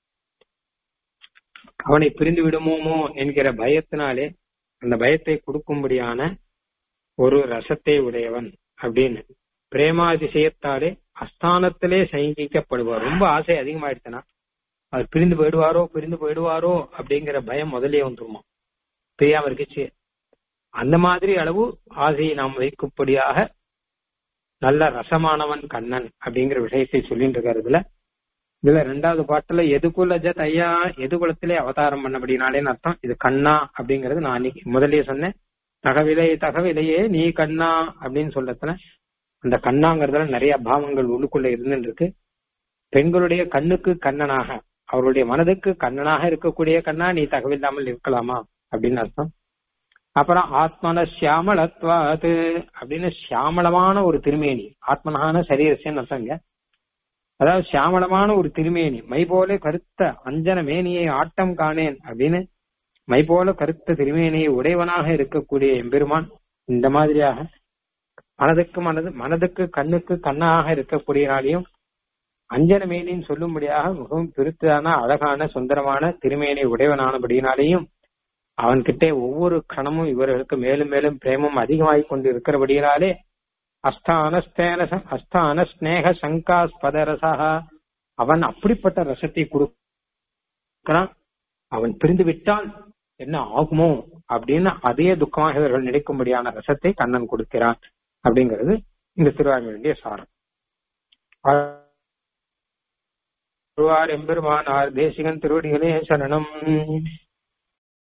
Speaker 1: அவனை பிரிந்து விடுமோமோ என்கிற பயத்தினாலே அந்த பயத்தை கொடுக்கும்படியான ஒரு ரசத்தை உடையவன் அப்படின்னு பிரேமாதிசயத்தாலே அஸ்தானத்திலே சங்கிக்கப்படுவார் ரொம்ப ஆசை அதிகமாயிடுச்சுன்னா அவர் பிரிந்து போயிடுவாரோ பிரிந்து போயிடுவாரோ அப்படிங்கிற பயம் முதலே வந்துருமா பிரியாம இருக்குச்சு அந்த மாதிரி அளவு ஆசையை நாம் வைக்கும்படியாக நல்ல ரசமானவன் கண்ணன் அப்படிங்கிற விஷயத்தை சொல்லிட்டு இருக்காரு இதுல இதுல ரெண்டாவது பாட்டுல எதுகுல ஜத் ஐயா எதுகுலத்திலே அவதாரம் பண்ணபடினாலேன்னு அர்த்தம் இது கண்ணா அப்படிங்கறது நான் அன்னைக்கு முதல்லயே சொன்னேன் தகவிலை தகவிலையே நீ கண்ணா அப்படின்னு சொல்லத்துல அந்த கண்ணாங்கிறதுல நிறைய பாவங்கள் உள்ளுக்குள்ள இருந்துட்டு இருக்கு பெண்களுடைய கண்ணுக்கு கண்ணனாக அவருடைய மனதுக்கு கண்ணனாக இருக்கக்கூடிய கண்ணா நீ தகவில்லாமல் இருக்கலாமா அப்படின்னு அர்த்தம் அப்புறம் ஆத்மன சியாமலத்வாது அப்படின்னு சியாமளமான ஒரு திருமேனி ஆத்மனான சரீரசியன்னு அர்த்தங்க அதாவது சியாமளமான ஒரு திருமேனி மை போல கருத்த அஞ்சன மேனியை ஆட்டம் காணேன் அப்படின்னு மை போல கருத்த திருமேனியை உடையவனாக இருக்கக்கூடிய எம்பெருமான் இந்த மாதிரியாக மனதுக்கு மனது மனதுக்கு கண்ணுக்கு கண்ணாக இருக்கக்கூடியனாலையும் அஞ்சன மேனின்னு சொல்லும்படியாக மிகவும் பிரித்தான அழகான சுந்தரமான திருமேனி உடையவனானபடியினாலேயும் அவன்கிட்ட ஒவ்வொரு கணமும் இவர்களுக்கு மேலும் மேலும் பிரேமம் அதிகமாகிக் கொண்டு இருக்கிறபடியினாலே அஸ்தானஸ்தேன அஸ்தான ஸ்நேக சங்காஸ்பத ரசா அவன் அப்படிப்பட்ட ரசத்தை கொடுக்கிறான் அவன் பிரிந்து விட்டால் என்ன ஆகுமோ அப்படின்னு அதே துக்கமாக இவர்கள் நினைக்கும்படியான ரசத்தை கண்ணன் கொடுக்கிறான் அப்படிங்கிறது இந்த திருவாரூருடைய சாரம் திருவார் எம்பெருமானார் தேசிகன் திருவடிகளே சரணம்